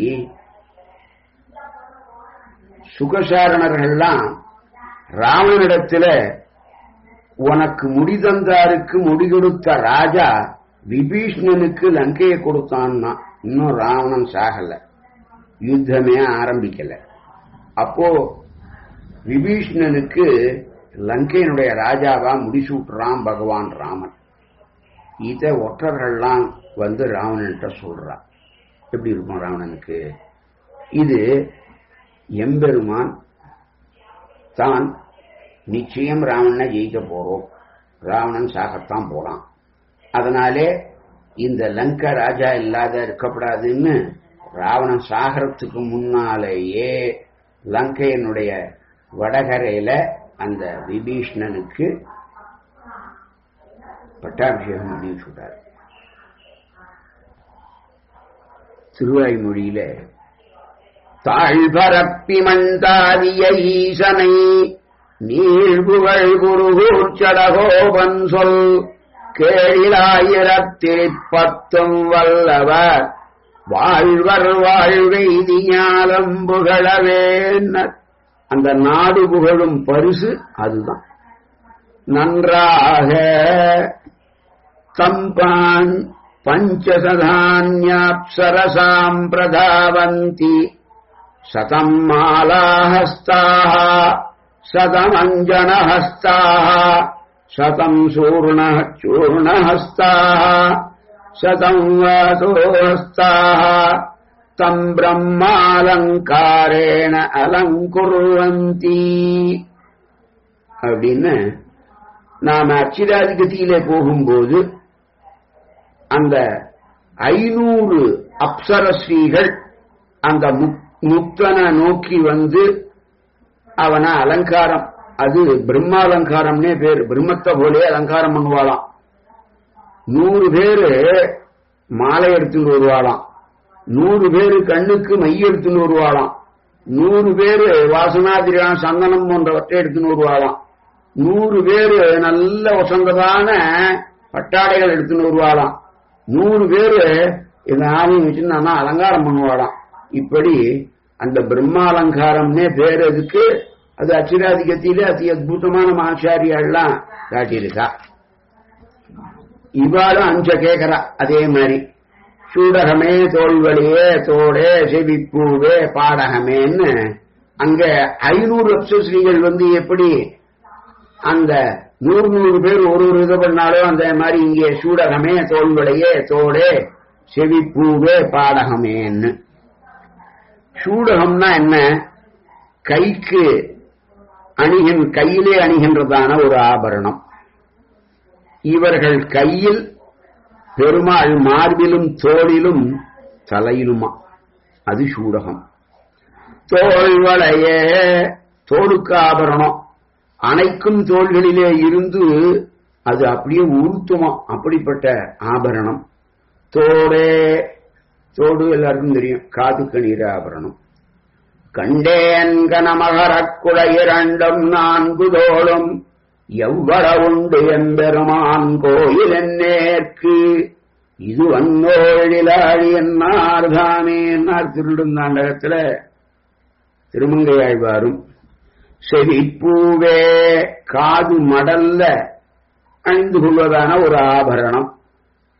சுகசாரணர்கள்லாம் ராவணனிடத்துல உனக்கு முடி தந்தாருக்கு முடி கொடுத்த ராஜா விபீஷ்ணனுக்கு லங்கையை கொடுத்தான்னா இன்னும் ராவணன் சாகல யுத்தமே ஆரம்பிக்கல அப்போ விபீஷ்ணனுக்கு லங்கையினுடைய ராஜாவா முடிசூட்டுறான் பகவான் ராமன் இத ஒற்றர்கள்லாம் வந்து ராவணன்கிட்ட சொல்றா எப்படி இருக்கும் ராவணனுக்கு இது எம்பெருமான் தான் நிச்சயம் ராவணனை ஜெயிக்க போறோம் ராவணன் சாகத்தான் போறான் அதனாலே இந்த லங்கா ராஜா இல்லாத இருக்கப்படாதுன்னு ராவணன் சாகரத்துக்கு முன்னாலேயே லங்கையனுடைய வடகரையில அந்த விபீஷ்ணனுக்கு பட்டாபிஷேகம் பண்ணி சொல்றார் திருவாய்மொழியில தாழ்பரப்பி மந்தாதிய ஈசனை நீழ்புகழ் குருகூர்ச்சடகோபன் சொல் கேழிலாயிரத்தில் பத்தும் வல்லவர் வாழ்வர் வாழ்வெய்தி ஞாலம் புகழவேன்னர் அந்த நாடு புகழும் பரிசு அதுதான் நன்றாக தம்பான் பஞ்சசதான்யாப்சரசாம் பிரதாவந்தி சதம் மாலாஹஸ்தாः சதமஞ்சனஹஸ்தாः சதம் சூர்ணः चूर्णहस्ताः சதம் வாசோஹஸ்தாः தம் பிரம்மாலங்காரேண அலங்குர்வந்தி அப்படின்னு நாம அச்சிராதிகத்தியிலே போகும்போது அந்த ஐநூறு அப்சரஸ்ரீகள் அந்த முக்தனை நோக்கி வந்து அவனை அலங்காரம் அது பிரம்மாலங்காரம்னே பேர் பிரம்மத்தை போலே அலங்காரம் பண்ணுவாளாம் நூறு பேரு மாலை எடுத்துட்டு வருவாளாம் நூறு பேரு கண்ணுக்கு மைய எடுத்துன்னு வருவாளாம் நூறு பேரு வாசனாதிரியான சந்தனம் போன்றவற்றை எடுத்துன்னு வருவாளாம் நூறு பேரு நல்ல வசந்ததான பட்டாடைகள் எடுத்துன்னு வருவாளாம் நூறு பேரு இந்த ஆணையம் வச்சுருந்தானா அலங்காரம் பண்ணுவாளாம் இப்படி அந்த பிரம்மாலங்காரம்னே பேர் அதுக்கு அது அச்சிராதிகத்திலே அதி அற்புதமான ஆச்சாரியாள்லாம் காட்டியிருக்கா இவாளும் அஞ்ச கேட்கறா அதே மாதிரி சூடகமே தோல்வழியே தோடே செவிப்பூவே பாடகமேன்னு அங்க ஐநூறு அப்சஸ்ரீகள் வந்து எப்படி அந்த நூறு நூறு பேர் ஒரு ஒரு இது பண்ணாலும் அந்த மாதிரி இங்கே சூடகமே தோல்வளையே தோடே செவிப்பூவே பாடகமேன்னு சூடகம்னா என்ன கைக்கு அணிகின் கையிலே அணிகின்றதான ஒரு ஆபரணம் இவர்கள் கையில் பெருமாள் மார்பிலும் தோளிலும் தலையிலுமா அது சூடகம் தோல்வளையே தோளுக்கு ஆபரணம் அனைக்கும் தோள்களிலே இருந்து அது அப்படியே உருத்துமா அப்படிப்பட்ட ஆபரணம் தோடே தோடு எல்லாருக்கும் தெரியும் காது கணீர ஆபரணம் கண்டேன் கனமகரக் குழையிரண்டும் நான்கு தோளும் எவ்வளவுண்டு எம்பெருமான் கோயில் என்னேற்கு இது வந்தோழிலாழி என்னார்தாமே என்னார் திருடுந்தாண்டகத்துல திருமங்கையாழ்வாரும் செவிப்பூவே காது மடல்ல அணிந்து கொள்வதான ஒரு ஆபரணம்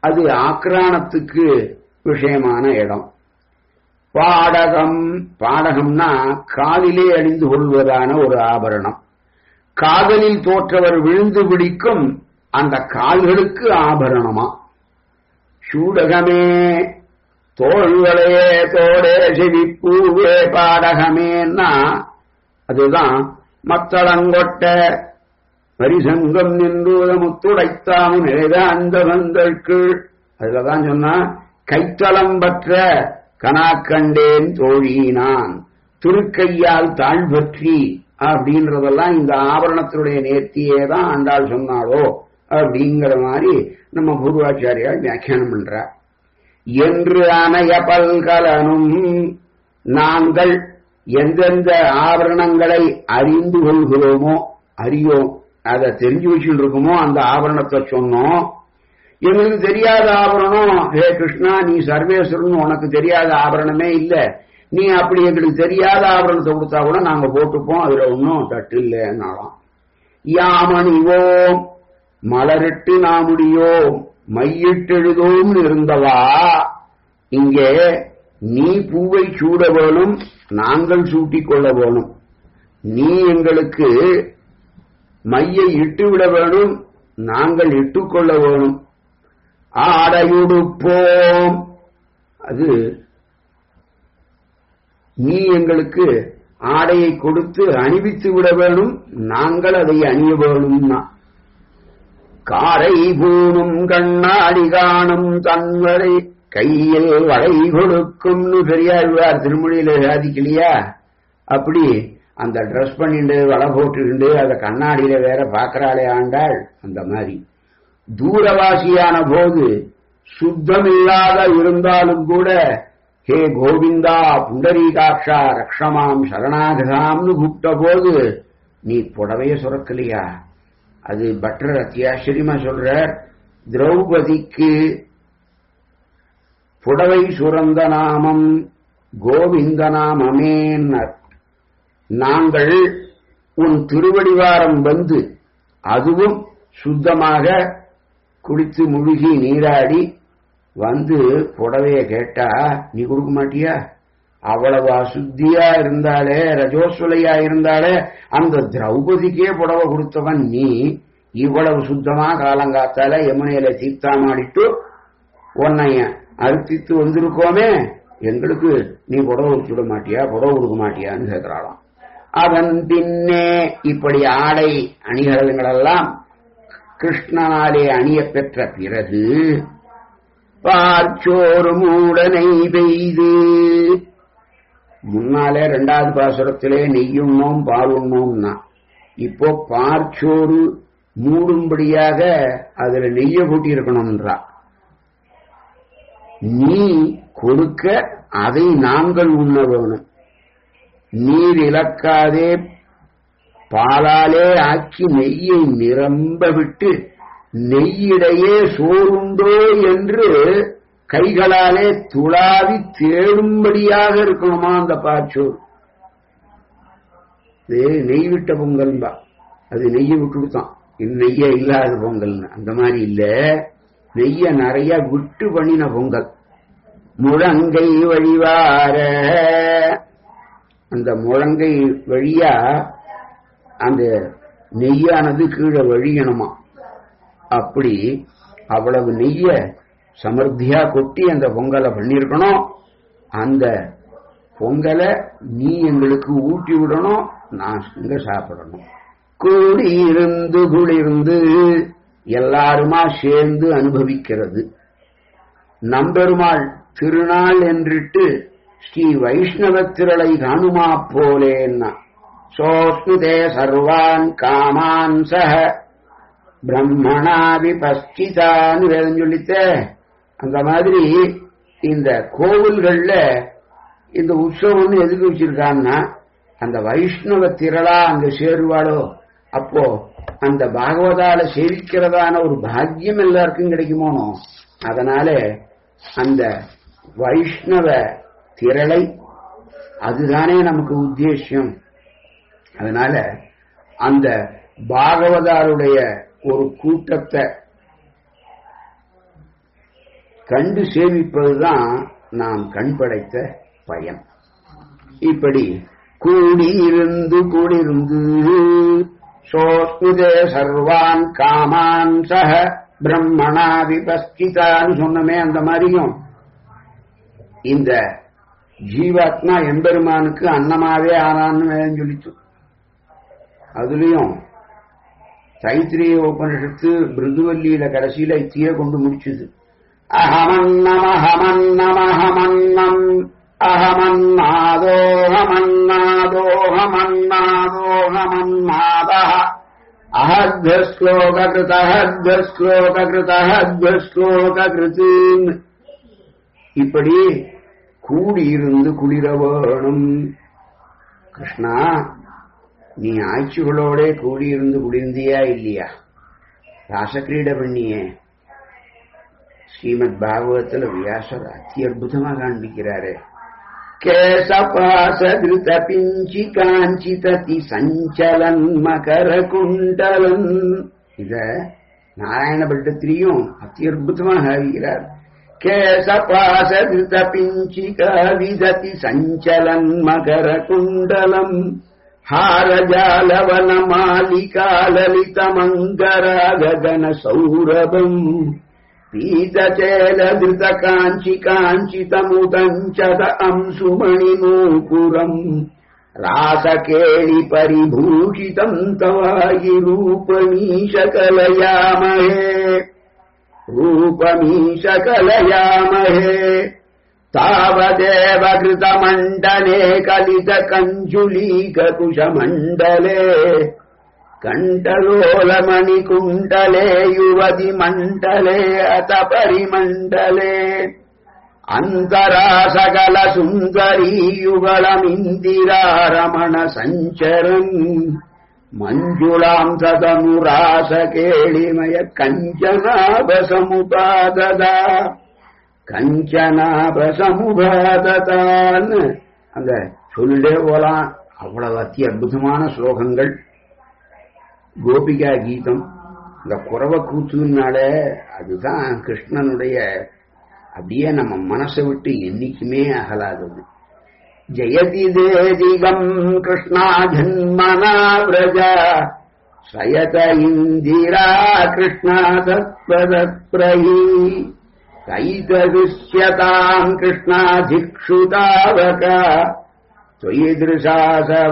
அது ஆக்ரானத்துக்கு விஷயமான இடம் பாடகம் பாடகம்னா காலிலே அணிந்து கொள்வதான ஒரு ஆபரணம் காதலில் தோற்றவர் விழுந்து பிடிக்கும் அந்த கால்களுக்கு ஆபரணமா சூடகமே தோள்களையே தோடே செவிப்பூவே பாடகமேன்னா அதுதான் மத்தளங்கொட்ட பரிசங்கம் நின்றூத முத்துடைத்தாமும் நிலைதாந்த வந்தற்கு அதுலதான் சொன்னா கைத்தளம் பற்ற கனாக்கண்டேன் தோழினான் திருக்கையால் தாழ்பற்றி அப்படின்றதெல்லாம் இந்த ஆபரணத்தினுடைய நேர்த்தியே தான் ஆண்டாள் சொன்னாலோ அப்படிங்கிற மாதிரி நம்ம பூர்வாச்சாரியால் வியாக்கியானம் பண்றார் என்று அணைய பல்கலனும் நாங்கள் எந்தெந்த ஆபரணங்களை அறிந்து கொள்கிறோமோ அறியோம் அதை தெரிஞ்சு வச்சுட்டு இருக்கோமோ அந்த ஆபரணத்தை சொன்னோம் எங்களுக்கு தெரியாத ஆபரணம் ஹே கிருஷ்ணா நீ சர்வேஸ்வரன் உனக்கு தெரியாத ஆபரணமே இல்ல நீ அப்படி எங்களுக்கு தெரியாத ஆபரணத்தை கொடுத்தா கூட நாங்க போட்டுப்போம் அதுல ஒன்றும் தட்டு இல்லைன்னாலாம் யாமணிவோம் மலரிட்டு நாமுடியோம் மையிட்டெழுதோம்னு இருந்தவா இங்கே நீ பூவை சூட வேணும் நாங்கள் சூட்டிக் கொள்ள வேணும் நீ எங்களுக்கு மையை இட்டுவிட வேணும் நாங்கள் இட்டுக்கொள்ள வேணும் ஆடையுடுப்போம் அது நீ எங்களுக்கு ஆடையை கொடுத்து அணிவித்து விட வேணும் நாங்கள் அதை அணிய வேணும்னா காரை பூணும் கண்ணாடி காணும் தன்வரை கையில் வளை கொடுக்கும்னு பெரியாழ்வார் திருமொழியில சாதிக்கலையா அப்படி அந்த ட்ரெஸ் பண்ணிட்டு வலை போட்டுக்கிண்டு அதை கண்ணாடியில வேற பாக்குறாளே ஆண்டாள் அந்த மாதிரி தூரவாசியான போது சுத்தமில்லாத இருந்தாலும் கூட ஹே கோவிந்தா புண்டரீகாட்சா ரக்ஷமாம் சரணாகதாம்னு கூப்பிட்ட போது நீ புடவைய சுரக்கலையா அது பட்டர் அத்தியாச்சரியமா சொல்றார் திரௌபதிக்கு புடவை சுரந்த நாமம் கோவிந்த நாமமேன்னர் நாங்கள் உன் திருவடிவாரம் வந்து அதுவும் சுத்தமாக குளித்து முழுகி நீராடி வந்து புடவைய கேட்டா நீ கொடுக்க மாட்டியா அவ்வளவு அசுத்தியா இருந்தாலே ரஜோஸ்வலையா இருந்தாலே அந்த திரௌபதிக்கே புடவை கொடுத்தவன் நீ இவ்வளவு சுத்தமா காலங்காத்தால யமுனையில தீர்த்தாமாடிட்டு உன்னைய அறுத்தித்து வந்திருக்கோமே எங்களுக்கு நீ புடவை கொடுத்துட மாட்டியா புடவை கொடுக்க மாட்டியான்னு கேட்கிறாளாம் அதன் பின்னே இப்படி ஆடை அணிகலன்களெல்லாம் கிருஷ்ணனாலே அணிய பெற்ற பிறகு பார்ச்சோறு மூடனை பெய்து முன்னாலே ரெண்டாவது பாசுரத்திலே நெய்யுண்ணோம் பால் உண்ணோம்னா இப்போ பார்ச்சோறு மூடும்படியாக அதுல நெய்ய கூட்டி இருக்கணும்ன்றா நீ கொடுக்க அதை நாங்கள் உண்ண வேணும் நீர் இழக்காதே பாலாலே ஆக்கி நெய்யை நிரம்ப விட்டு நெய்யிடையே சோறுண்டோ என்று கைகளாலே துளாவி தேடும்படியாக இருக்கணுமா அந்த பாச்சோறு இது நெய் விட்ட பொங்கல்பா அது நெய்யை விட்டுடுத்தான் இது நெய்ய இல்லாத பொங்கல்னு அந்த மாதிரி இல்ல நெய்ய நிறைய விட்டு பண்ணின பொங்கல் முழங்கை வழிவார அந்த முழங்கை வழியா அந்த நெய்யானது கீழே வழியணுமா அப்படி அவ்வளவு நெய்ய சமர்த்தியா கொட்டி அந்த பொங்கலை பண்ணிருக்கணும் அந்த பொங்கலை நீ எங்களுக்கு ஊட்டி விடணும் நான் இங்க சாப்பிடணும் கூடி இருந்து குளிர்ந்து எல்லாருமா சேர்ந்து அனுபவிக்கிறது நம்பெருமாள் திருநாள் என்றிட்டு ஸ்ரீ வைஷ்ணவ திரளை காணுமா போலேன்னா சோஸ்னுதே சர்வான் காமான் சஹ பிரம்மணா விபஸ்டிதான்னு வேதம் சொல்லித்தே அந்த மாதிரி இந்த கோவில்கள்ல இந்த உற்சவம்னு எதுக்கு வச்சிருக்கான்னா அந்த வைஷ்ணவ திரளா அங்க சேருவாளோ அப்போ அந்த பாகவதால சேவிக்கிறதான ஒரு பாக்கியம் எல்லாருக்கும் கிடைக்குமோனோ அதனால அந்த வைஷ்ணவ திரளை அதுதானே நமக்கு உத்தேசியம் அதனால அந்த பாகவதாருடைய ஒரு கூட்டத்தை கண்டு சேவிப்பதுதான் நாம் கண் படைத்த பயன் இப்படி கூடியிருந்து கூடியிருந்து சோஸ்மிதே சர்வான் காமான் சக பிரம்மணா விபஸ்திதான்னு சொன்னமே அந்த மாதிரியும் இந்த ஜீவாத்மா எம்பெருமானுக்கு அன்னமாவே ஆனான்னு வேதம் சொல்லிச்சு அதுலயும் தைத்திரிய உபனிஷத்து பிருதுவல்லியில கடைசியில இத்திய கொண்டு முடிச்சுது அகமன்னமஹமன்னமஹமன்னம் அகமன்னாதோஹமன்னாதோஹமன்னாதோஹமன்னாத அஹத்வஸ்லோககிருதஹத்வஸ்லோககிருதஹத்வஸ்லோககிருதீன் இப்படி கூடியிருந்து குளிர வேணும் கிருஷ்ணா நீ ஆட்சிகளோட கூடியிருந்து குளிர்ந்தியா இல்லையா ராசக்கிரீட பண்ணியே ஸ்ரீமத் பாகவத்துல வியாசர் அத்தி அற்புதமா காண்பிக்கிறாரு கேசபாச திருத பிஞ்சி காஞ்சிததி சஞ்சலன் மகர குண்டலன் இத நாராயண பட்டத்திலையும் அத்தி அற்புதமாக அறிகிறார் கேசபாச திருத பிஞ்சி கவிததி சஞ்சலன் மகர குண்டலம் हारजालवन मालिकाललित मङ्गरागगन सौरभम् पीतचेलधृत काञ्चि काञ्चितमुदञ्चत अंशुमणिनूपुरम् रासकेळि परिभूषितम् तवायि रूपमीशकलयामहे रूपमीशकलयामहे तावदेव कृतमण्डले कलितकञ्जुलीककुशमण्डले कण्ठलोलमणिकुण्डले युवतिमण्डले अत परिमण्डले अन्तरा सकलसुन्दरी युगलमिन्दिरारमण सञ्चरन् मञ्जुलाम् तदनुरासकेळिमय कञ्चनाभसमुपाददा கஞ்சனாபசமுபாததான் அந்த சொல்லிட்டே போலாம் அவ்வளவு அத்தி அற்புதமான ஸ்லோகங்கள் கோபிகா கீதம் இந்த குறவ கூத்துனால அதுதான் கிருஷ்ணனுடைய அப்படியே நம்ம மனசை விட்டு என்னைக்குமே அகலாதது ஜெயதி தேதிகம் கிருஷ்ணா ஜன்மனா விரஜா சயத இந்திரா கிருஷ்ணா தத்வதப்ரஹி கைதவிஷ்யதாம் கிருஷ்ணாதிக்ஷுதாவக त्वयीदृशासव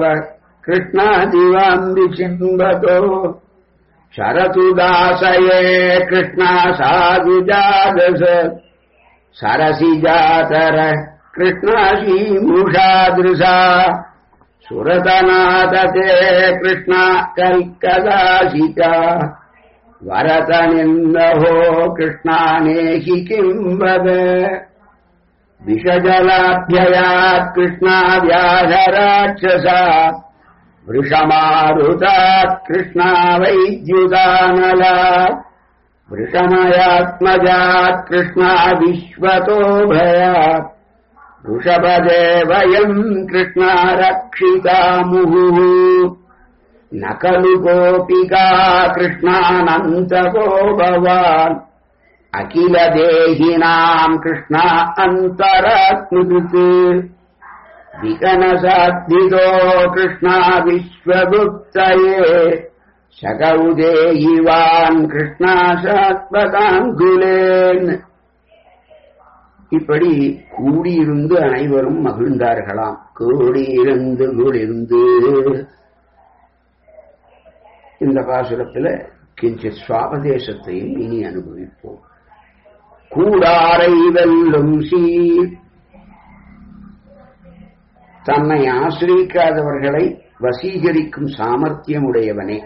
कृष्णादिवाम्बिचिम्बतो शरतु दासये कृष्णा साधुजागस सरसिजातर कृष्णाशीमुषादृशा सुरतनादते कृष्णा कल्कदाशिका वरतनिन्दहो कृष्णानेहि किम् वद विषजलाभ्ययात् कृष्णा व्याधराक्षसा वृषमारुतात् कृष्णा वैद्युदानला वृषमयात्मजात् कृष्णा विश्वतो भयात् वृषभदे वयम् कृष्णा रक्षिता मुहुः न खलु गोपिका कृष्णानन्तको भवान् अखिलदेहिनाम् कृष्णा अन्तरात्मकृत् विकनसाद्धितो कृष्णा विश्वगुप्तये शकौदेयिवान् कृष्णा சாத்வதாங்குலேன் இப்படி கூடியிருந்து அனைவரும் மகிழ்ந்தார்களாம் கூடியிருந்து குளிர்ந்து இந்த பாசுரத்துல கிஞ்சித் சுவாபதேசத்தையும் இனி அனுபவிப்போம் கூடாரை வெல்லும் சீர் தன்னை ஆசிரிக்காதவர்களை வசீகரிக்கும் சாமர்த்தியம் உடையவனே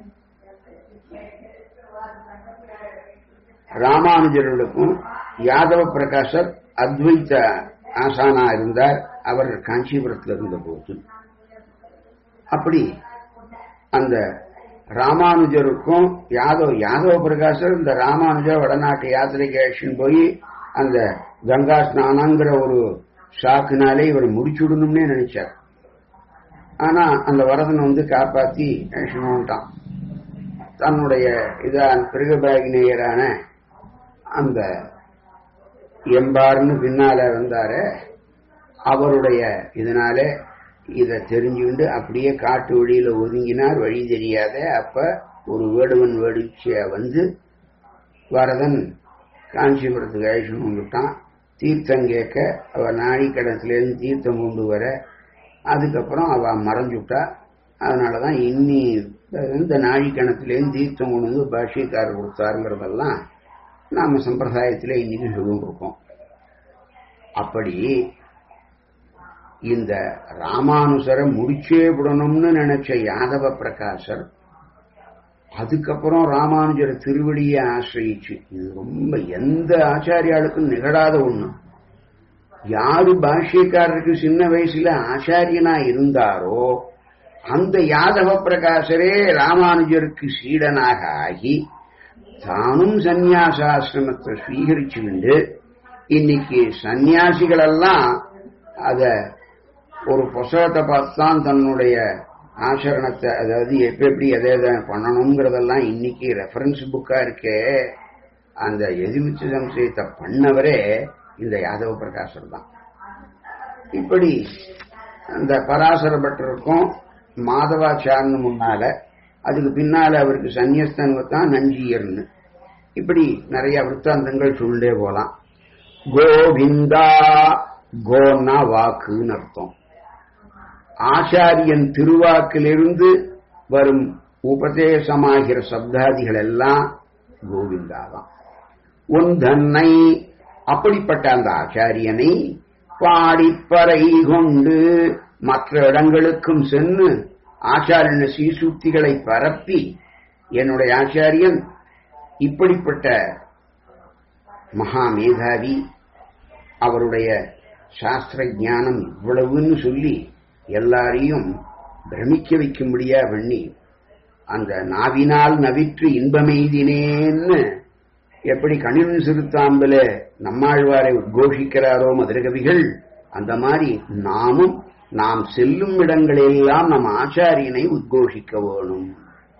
ராமானுஜர்களுக்கும் யாதவ பிரகாசர் அத்வைத்த ஆசானா இருந்தார் அவர் காஞ்சிபுரத்தில் இருந்த போது அப்படி அந்த ராமானுஜருக்கும் யாதவ் யாதவ பிரகாசர் இந்த ராமானுஜர் வடநாட்டு யாத்திரைக்கு அழைச்சின்னு போய் அந்த கங்கா ஸ்நானங்கிற ஒரு ஷாக்குனாலே இவர் முடிச்சுடணும்னே நினைச்சார் ஆனா அந்த வரதனை வந்து காப்பாத்தி அழைச்சின்னு வந்துட்டான் தன்னுடைய இதான் பிருகபாகினேயரான அந்த எம்பார்னு பின்னால வந்தாரு அவருடைய இதனால இத தெரிஞ்சுக்கிண்டு அப்படியே காட்டு வழியில ஒதுங்கினார் வழி தெரியாத அப்ப ஒரு வேடுவன் வேடிக்கைய வந்து வரதன் காஞ்சிபுரத்துக்கு அழைச்சிட்டு வந்துட்டான் தீர்த்தம் கேட்க அவ நாழிக்கடத்திலேருந்து தீர்த்தம் கொண்டு வர அதுக்கப்புறம் அவ மறைஞ்சுட்டா அதனாலதான் இன்னி இந்த நாழிக்கணத்திலேருந்து தீர்த்தம் கொண்டு வந்து பாஷ்யக்காரர் கொடுத்தாருங்கிறதெல்லாம் நாம சம்பிரதாயத்திலே இன்னைக்கு சொல்லிட்டு இருக்கோம் அப்படி இந்த ராமானுசரை முடிச்சே விடணும்னு நினைச்ச யாதவ பிரகாசர் அதுக்கப்புறம் ராமானுஜர் திருவடியை ஆசிரியிச்சு இது ரொம்ப எந்த ஆச்சாரியாளுக்கும் நிகழாத ஒண்ணு யாரு பாஷ்யக்காரருக்கு சின்ன வயசுல ஆச்சாரியனா இருந்தாரோ அந்த யாதவ பிரகாசரே ராமானுஜருக்கு சீடனாக ஆகி தானும் சந்நியாசாசிரமத்தை ஸ்வீகரிச்சுக்கிண்டு இன்னைக்கு சந்நியாசிகள் எல்லாம் அத ஒரு புஸ்தகத்தை பார்த்து தான் தன்னுடைய ஆசரணத்தை அதாவது எப்ப எப்படி எதை எதை பண்ணணுங்கிறதெல்லாம் இன்னைக்கு ரெஃபரன்ஸ் புக்கா இருக்கே அந்த எதிர்மிச்ச சம்சயத்தை பண்ணவரே இந்த யாதவ பிரகாசர் தான் இப்படி அந்த பராசர பட்டருக்கும் மாதவாச்சார்னு முன்னால அதுக்கு பின்னால அவருக்கு சன்னியஸ்தன் தான் நஞ்சியர்னு இப்படி நிறைய விற்த்தாந்தங்கள் சொல்லிட்டே போலாம் கோவிந்தா கோன்னா வாக்குன்னு அர்த்தம் ஆச்சாரியன் திருவாக்கிலிருந்து வரும் உபதேசமாகிற சப்தாதிகள் எல்லாம் கோவிந்தாதான் உன் தன்னை அப்படிப்பட்ட அந்த ஆச்சாரியனை பாடிப்பறை கொண்டு மற்ற இடங்களுக்கும் சென்று ஆச்சாரியன சீசூக்திகளை பரப்பி என்னுடைய ஆச்சாரியன் இப்படிப்பட்ட மகா மேதாவி அவருடைய சாஸ்திர ஞானம் இவ்வளவுன்னு சொல்லி எல்லாரையும் பிரமிக்க வைக்கும்படியா பண்ணி அந்த நாவினால் நவிற்று இன்பமெய்தினேன்னு எப்படி கணிவன் சிறுத்தாம்பல நம்மாழ்வாரை உத்கோஷிக்கிறாரோ மதுரகவிகள் அந்த மாதிரி நாமும் நாம் செல்லும் இடங்களெல்லாம் நம் ஆச்சாரியனை உத்கோஷிக்க வேணும்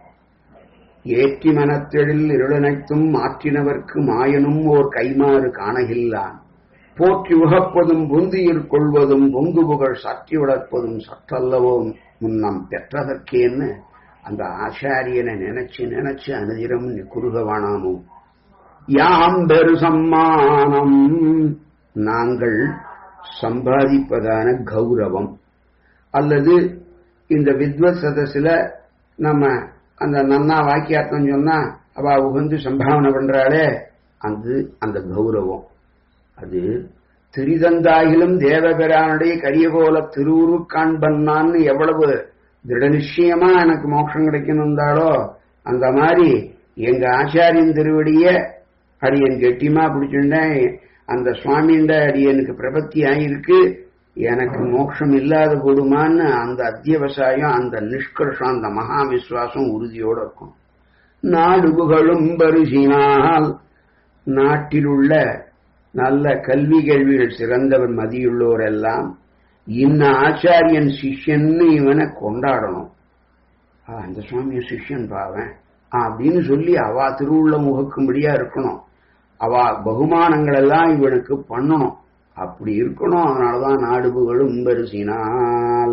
ஏற்றி மனத்தெழில் இருளனைத்தும் மாற்றினவர்க்கு மாயனும் ஓர் கைமாறு காணகில்லான் போற்றி உகப்பதும் பொந்தியிற் கொள்வதும் பொங்கு புகழ் சாற்றி வளர்ப்பதும் சற்றல்லவோ முன்னம் பெற்றதற்கேன்னு அந்த ஆச்சாரியனை நினைச்சு நினைச்சு அனுதிரம் குறுகவானாமோ யாம் பெரு சம்மானம் நாங்கள் சம்பாதிப்பதான கௌரவம் அல்லது இந்த வித்வத் சதஸ்ல நம்ம அந்த நன்னா வாக்கியார்த்தம் சொன்னா அவ உகந்து சம்பாவனை பண்றாளே அது அந்த கௌரவம் அது திரிதந்தாயிலும் தேவபிரானுடைய கரிய போல திருவுரு காண்பன்னான்னு எவ்வளவு திருட நிச்சயமா எனக்கு மோட்சம் கிடைக்கணும்ந்தாலோ அந்த மாதிரி எங்க ஆச்சாரியன் திருவடிய அடியன் கெட்டியமா பிடிச்சுட்டேன் அந்த சுவாமிண்ட அடியனுக்கு பிரபத்தி ஆயிருக்கு எனக்கு மோட்சம் இல்லாத போடுமான்னு அந்த அத்தியவசாயம் அந்த நிஷ்கர்ஷம் அந்த மகா விசுவாசம் உறுதியோடு இருக்கும் நாடு புகழும் பரிசினால் நாட்டிலுள்ள நல்ல கல்வி கேள்விகள் சிறந்தவன் மதியுள்ளோர் எல்லாம் இன்ன ஆச்சாரியன் சிஷ்யன்னு இவனை கொண்டாடணும் அந்த சுவாமிய சிஷ்யன் பாவன் அப்படின்னு சொல்லி அவா திருவுள்ள முகக்கும்படியா இருக்கணும் அவா பகுமானங்கள் எல்லாம் இவனுக்கு பண்ணணும் அப்படி இருக்கணும் அதனாலதான் நாடு புகழும் பரிசினால்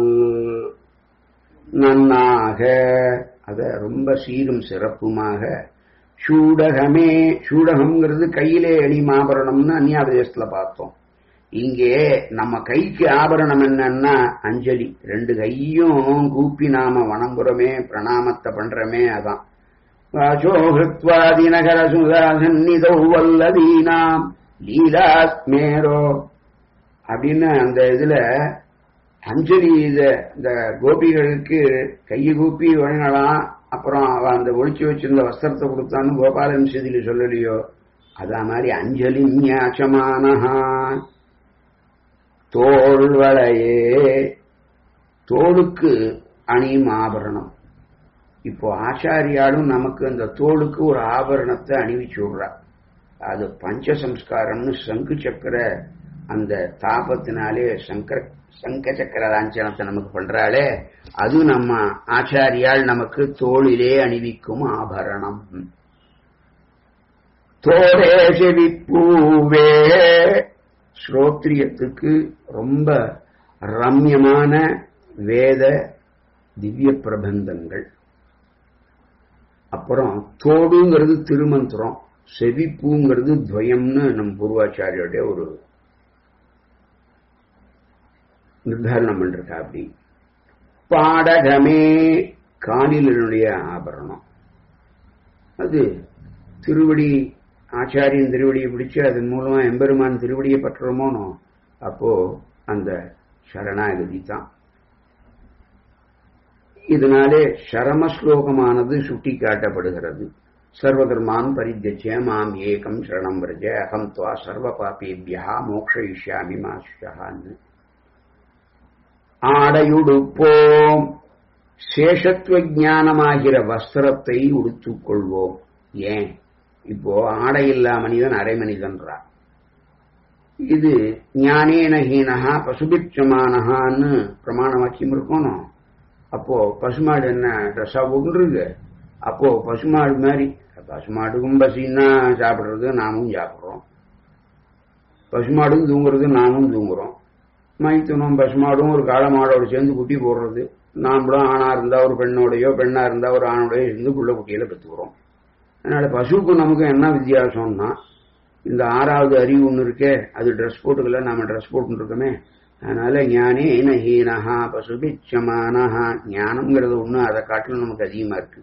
நன்னாக அத ரொம்ப சீரும் சிறப்புமாக சூடகமே சூடகம்ங்கிறது கையிலே அணி ஆபரணம்னு அந்நியாபதேசத்துல பார்த்தோம் இங்கே நம்ம கைக்கு ஆபரணம் என்னன்னா அஞ்சலி ரெண்டு கையும் கூப்பி நாம வணங்குறோமே பிரணாமத்தை பண்றோமே அதான் வாச்சோஹத்வாதிநகர சுதாசன்னிதௌ வல்லதீனாம் லீலாஸ்மேரோ அப்படின்னு அந்த இதுல அஞ்சலி இத இந்த கோபிகளுக்கு கையை கூப்பி வழங்கலாம் அப்புறம் அவ அந்த ஒழிச்சு வச்சிருந்த வஸ்திரத்தை கொடுத்தான்னு கோபாலன் செய்தியில சொல்லலையோ அதா மாதிரி அஞ்சலி ஞாச்சமானஹா தோல் வளையே தோளுக்கு அணியும் ஆபரணம் இப்போ ஆச்சாரியாலும் நமக்கு அந்த தோளுக்கு ஒரு ஆபரணத்தை அணிவிச்சு விடுறா அது பஞ்சசம்ஸ்காரம்னு சங்கு சக்கர அந்த தாபத்தினாலே சங்கர சங்க சக்கர லாஞ்சனத்தை நமக்கு பண்றாளே அது நம்ம ஆச்சாரியால் நமக்கு தோளிலே அணிவிக்கும் ஆபரணம் தோரே செவிப்பூவே ஸ்ரோத்ரியத்துக்கு ரொம்ப ரம்யமான வேத திவ்ய பிரபந்தங்கள் அப்புறம் தோடுங்கிறது திருமந்திரம் செவிப்பூங்கிறது துவயம்னு நம் பூர்வாச்சாரியோட ஒரு நிர்தாரணம் பண்ணிருக்கா அப்படி பாடகமே காணிலனுடைய ஆபரணம் அது திருவடி ஆச்சாரியன் திருவடியை பிடிச்சு அதன் மூலமா எம்பெருமான் திருவடியை பற்றுறோமோனோ அப்போ அந்த சரணாகதி தான் இதனாலே சரமஸ்லோகமானது சுட்டி காட்டப்படுகிறது சர்வதர்மான் பரித்திய மாம் ஏகம் சரணம் விரஜ அகம் துவா சர்வ பாப்பேபியா மோக்ஷயிஷ்யாமி மாஷான்னு ஆடையுடுப்போம் சேஷத்துவ ஞானமாகிற வஸ்திரத்தை உடுத்துக் கொள்வோம் ஏன் இப்போ ஆடை இல்லா மனிதன் அரை மனிதன்றார் இது ஞானேன ஹீனஹா பசுபிட்சமானஹான்னு பிரமாண வாக்கியம் இருக்கணும் அப்போ பசுமாடு என்ன ட்ரெஸ்ஸா போட்டுருக்கு அப்போ பசுமாடு மாதிரி பசுமாடுக்கும் பசின்னா சாப்பிடுறது நாமும் சாப்பிடுறோம் பசுமாடும் தூங்குறது நாமும் தூங்குறோம் மைத்துனம் பசுமாடும் ஒரு காளமாடோட சேர்ந்து குட்டி போடுறது நாமளும் ஆணா இருந்தா ஒரு பெண்ணோடையோ பெண்ணா இருந்தா ஒரு ஆணோடையோ சேர்ந்து புள்ள குட்டியில பெற்றுக்கிறோம் அதனால பசுவுக்கும் நமக்கும் என்ன வித்தியாசம்னா இந்த ஆறாவது அறிவு ஒன்று இருக்கே அது ட்ரெஸ் போட்டுக்கல நாம ட்ரெஸ் போட்டு இருக்கோமே அதனால ஞானே ஹீனஹா பசுபிச்சமானஹா ஞானம்ங்கிறது ஒண்ணு அதை காட்டிலும் நமக்கு அதிகமா இருக்கு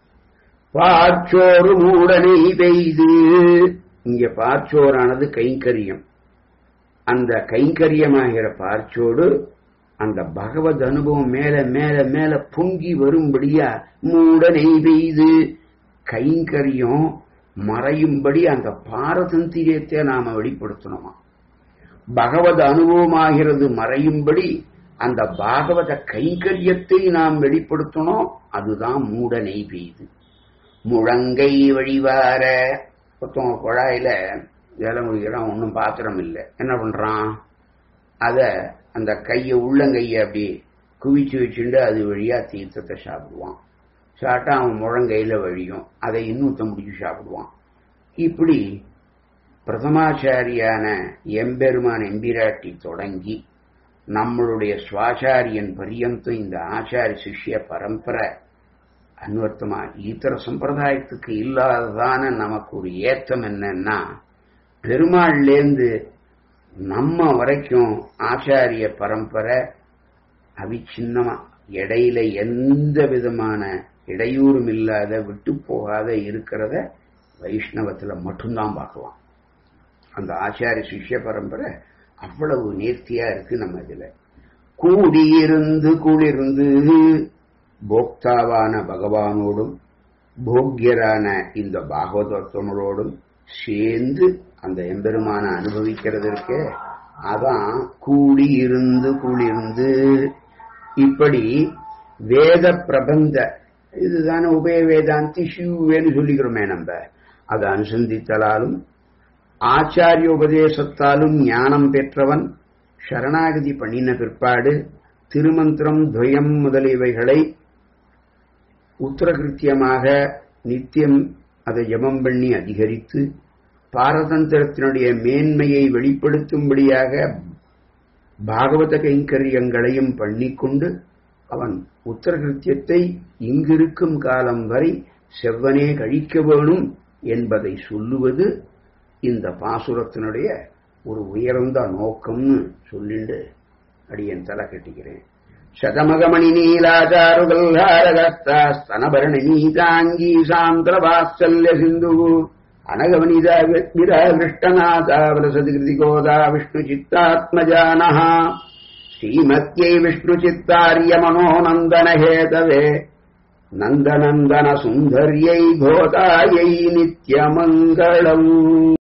பார்ச்சோறு மூடனை பெய்து இங்க பார்ச்சோரானது கைங்கரியம் அந்த கைங்கரியமாகிற பார்ச்சோடு அந்த பகவத் அனுபவம் மேல மேல மேல பொங்கி வரும்படியா மூடனை பெய்து கைங்கரியம் மறையும்படி அந்த பாரதந்திரியத்தை நாம வெளிப்படுத்தணுமா பகவத் அனுபவமாகிறது மறையும்படி அந்த பாகவத கைங்கரியத்தை நாம் வெளிப்படுத்தணும் அதுதான் மூட நெய் பெய்து முழங்கை வழிவார ஒருத்தவங்க குழாயில வேலை முடிக்கிறான் ஒன்றும் பாத்திரம் இல்லை என்ன பண்றான் அத அந்த கையை உள்ளங்கையை அப்படி குவிச்சு வச்சுட்டு அது வழியா தீர்த்தத்தை சாப்பிடுவான் சாப்பிட்டா அவன் முழங்கையில வழியும் அதை இன்னொருத்த முடிச்சு சாப்பிடுவான் இப்படி பிரதமாச்சாரியான எம்பெருமான் எம்பிராட்டி தொடங்கி நம்மளுடைய சுவாச்சாரியன் பரியந்தம் இந்த ஆச்சார சிஷ்ய பரம்பரை அன்வர்த்தமா ஈத்தர சம்பிரதாயத்துக்கு இல்லாததான நமக்கு ஒரு ஏத்தம் என்னன்னா பெருமாள்லேருந்து நம்ம வரைக்கும் ஆச்சாரிய பரம்பரை அவிச்சின்னமா இடையில எந்த விதமான இடையூறும் இல்லாத விட்டு போகாத இருக்கிறத வைஷ்ணவத்துல மட்டும்தான் பார்க்கலாம் அந்த ஆச்சாரிய சிஷ்ய பரம்பரை அவ்வளவு நேர்த்தியா இருக்கு நம்ம இதுல கூடியிருந்து குளிர்ந்து போக்தாவான பகவானோடும் போக்கியரான இந்த பாகவதோத்தமரோடும் சேர்ந்து அந்த எம்பெருமான அனுபவிக்கிறதற்கு அதான் கூடி இருந்து குளிர்ந்து இப்படி வேத பிரபந்த இதுதானே உபய வேதாந்தி சிவேன்னு சொல்லிக்கிறோமே நம்ம அதை அனுசந்தித்தலாலும் ஆச்சாரிய உபதேசத்தாலும் ஞானம் பெற்றவன் சரணாகதி பண்ணின பிற்பாடு திருமந்திரம் துவயம் முதலியவைகளை உத்தரகிருத்தியமாக நித்தியம் அதை ஜபம் பண்ணி அதிகரித்து பாரதந்திரத்தினுடைய மேன்மையை வெளிப்படுத்தும்படியாக பாகவத கைங்கரியங்களையும் பண்ணிக்கொண்டு அவன் உத்தரகிருத்தியத்தை இங்கிருக்கும் காலம் வரை செவ்வனே கழிக்க வேணும் என்பதை சொல்லுவது இந்த பாசுரத்தினுடைய ஒரு உயர்ந்த நோக்கம்னு சொல்லிண்டு அடியன் தலை கட்டிக்கிறேன் శతమగమణి నీలాచారుగల్హారగస్తాస్తనభరణి నీతాంగీ సాంద్ర వాత్సల్య సింధు అనగమనిదావిరాకృష్టనాథావలసతి కృతి గోదా విష్ణు చిత్తాత్మజాన శ్రీమత్యై విష్ణు చిత్తార్య మనోనందన హేతవే నందనందన సుందర్యై గోదాయై నిత్యమంగళం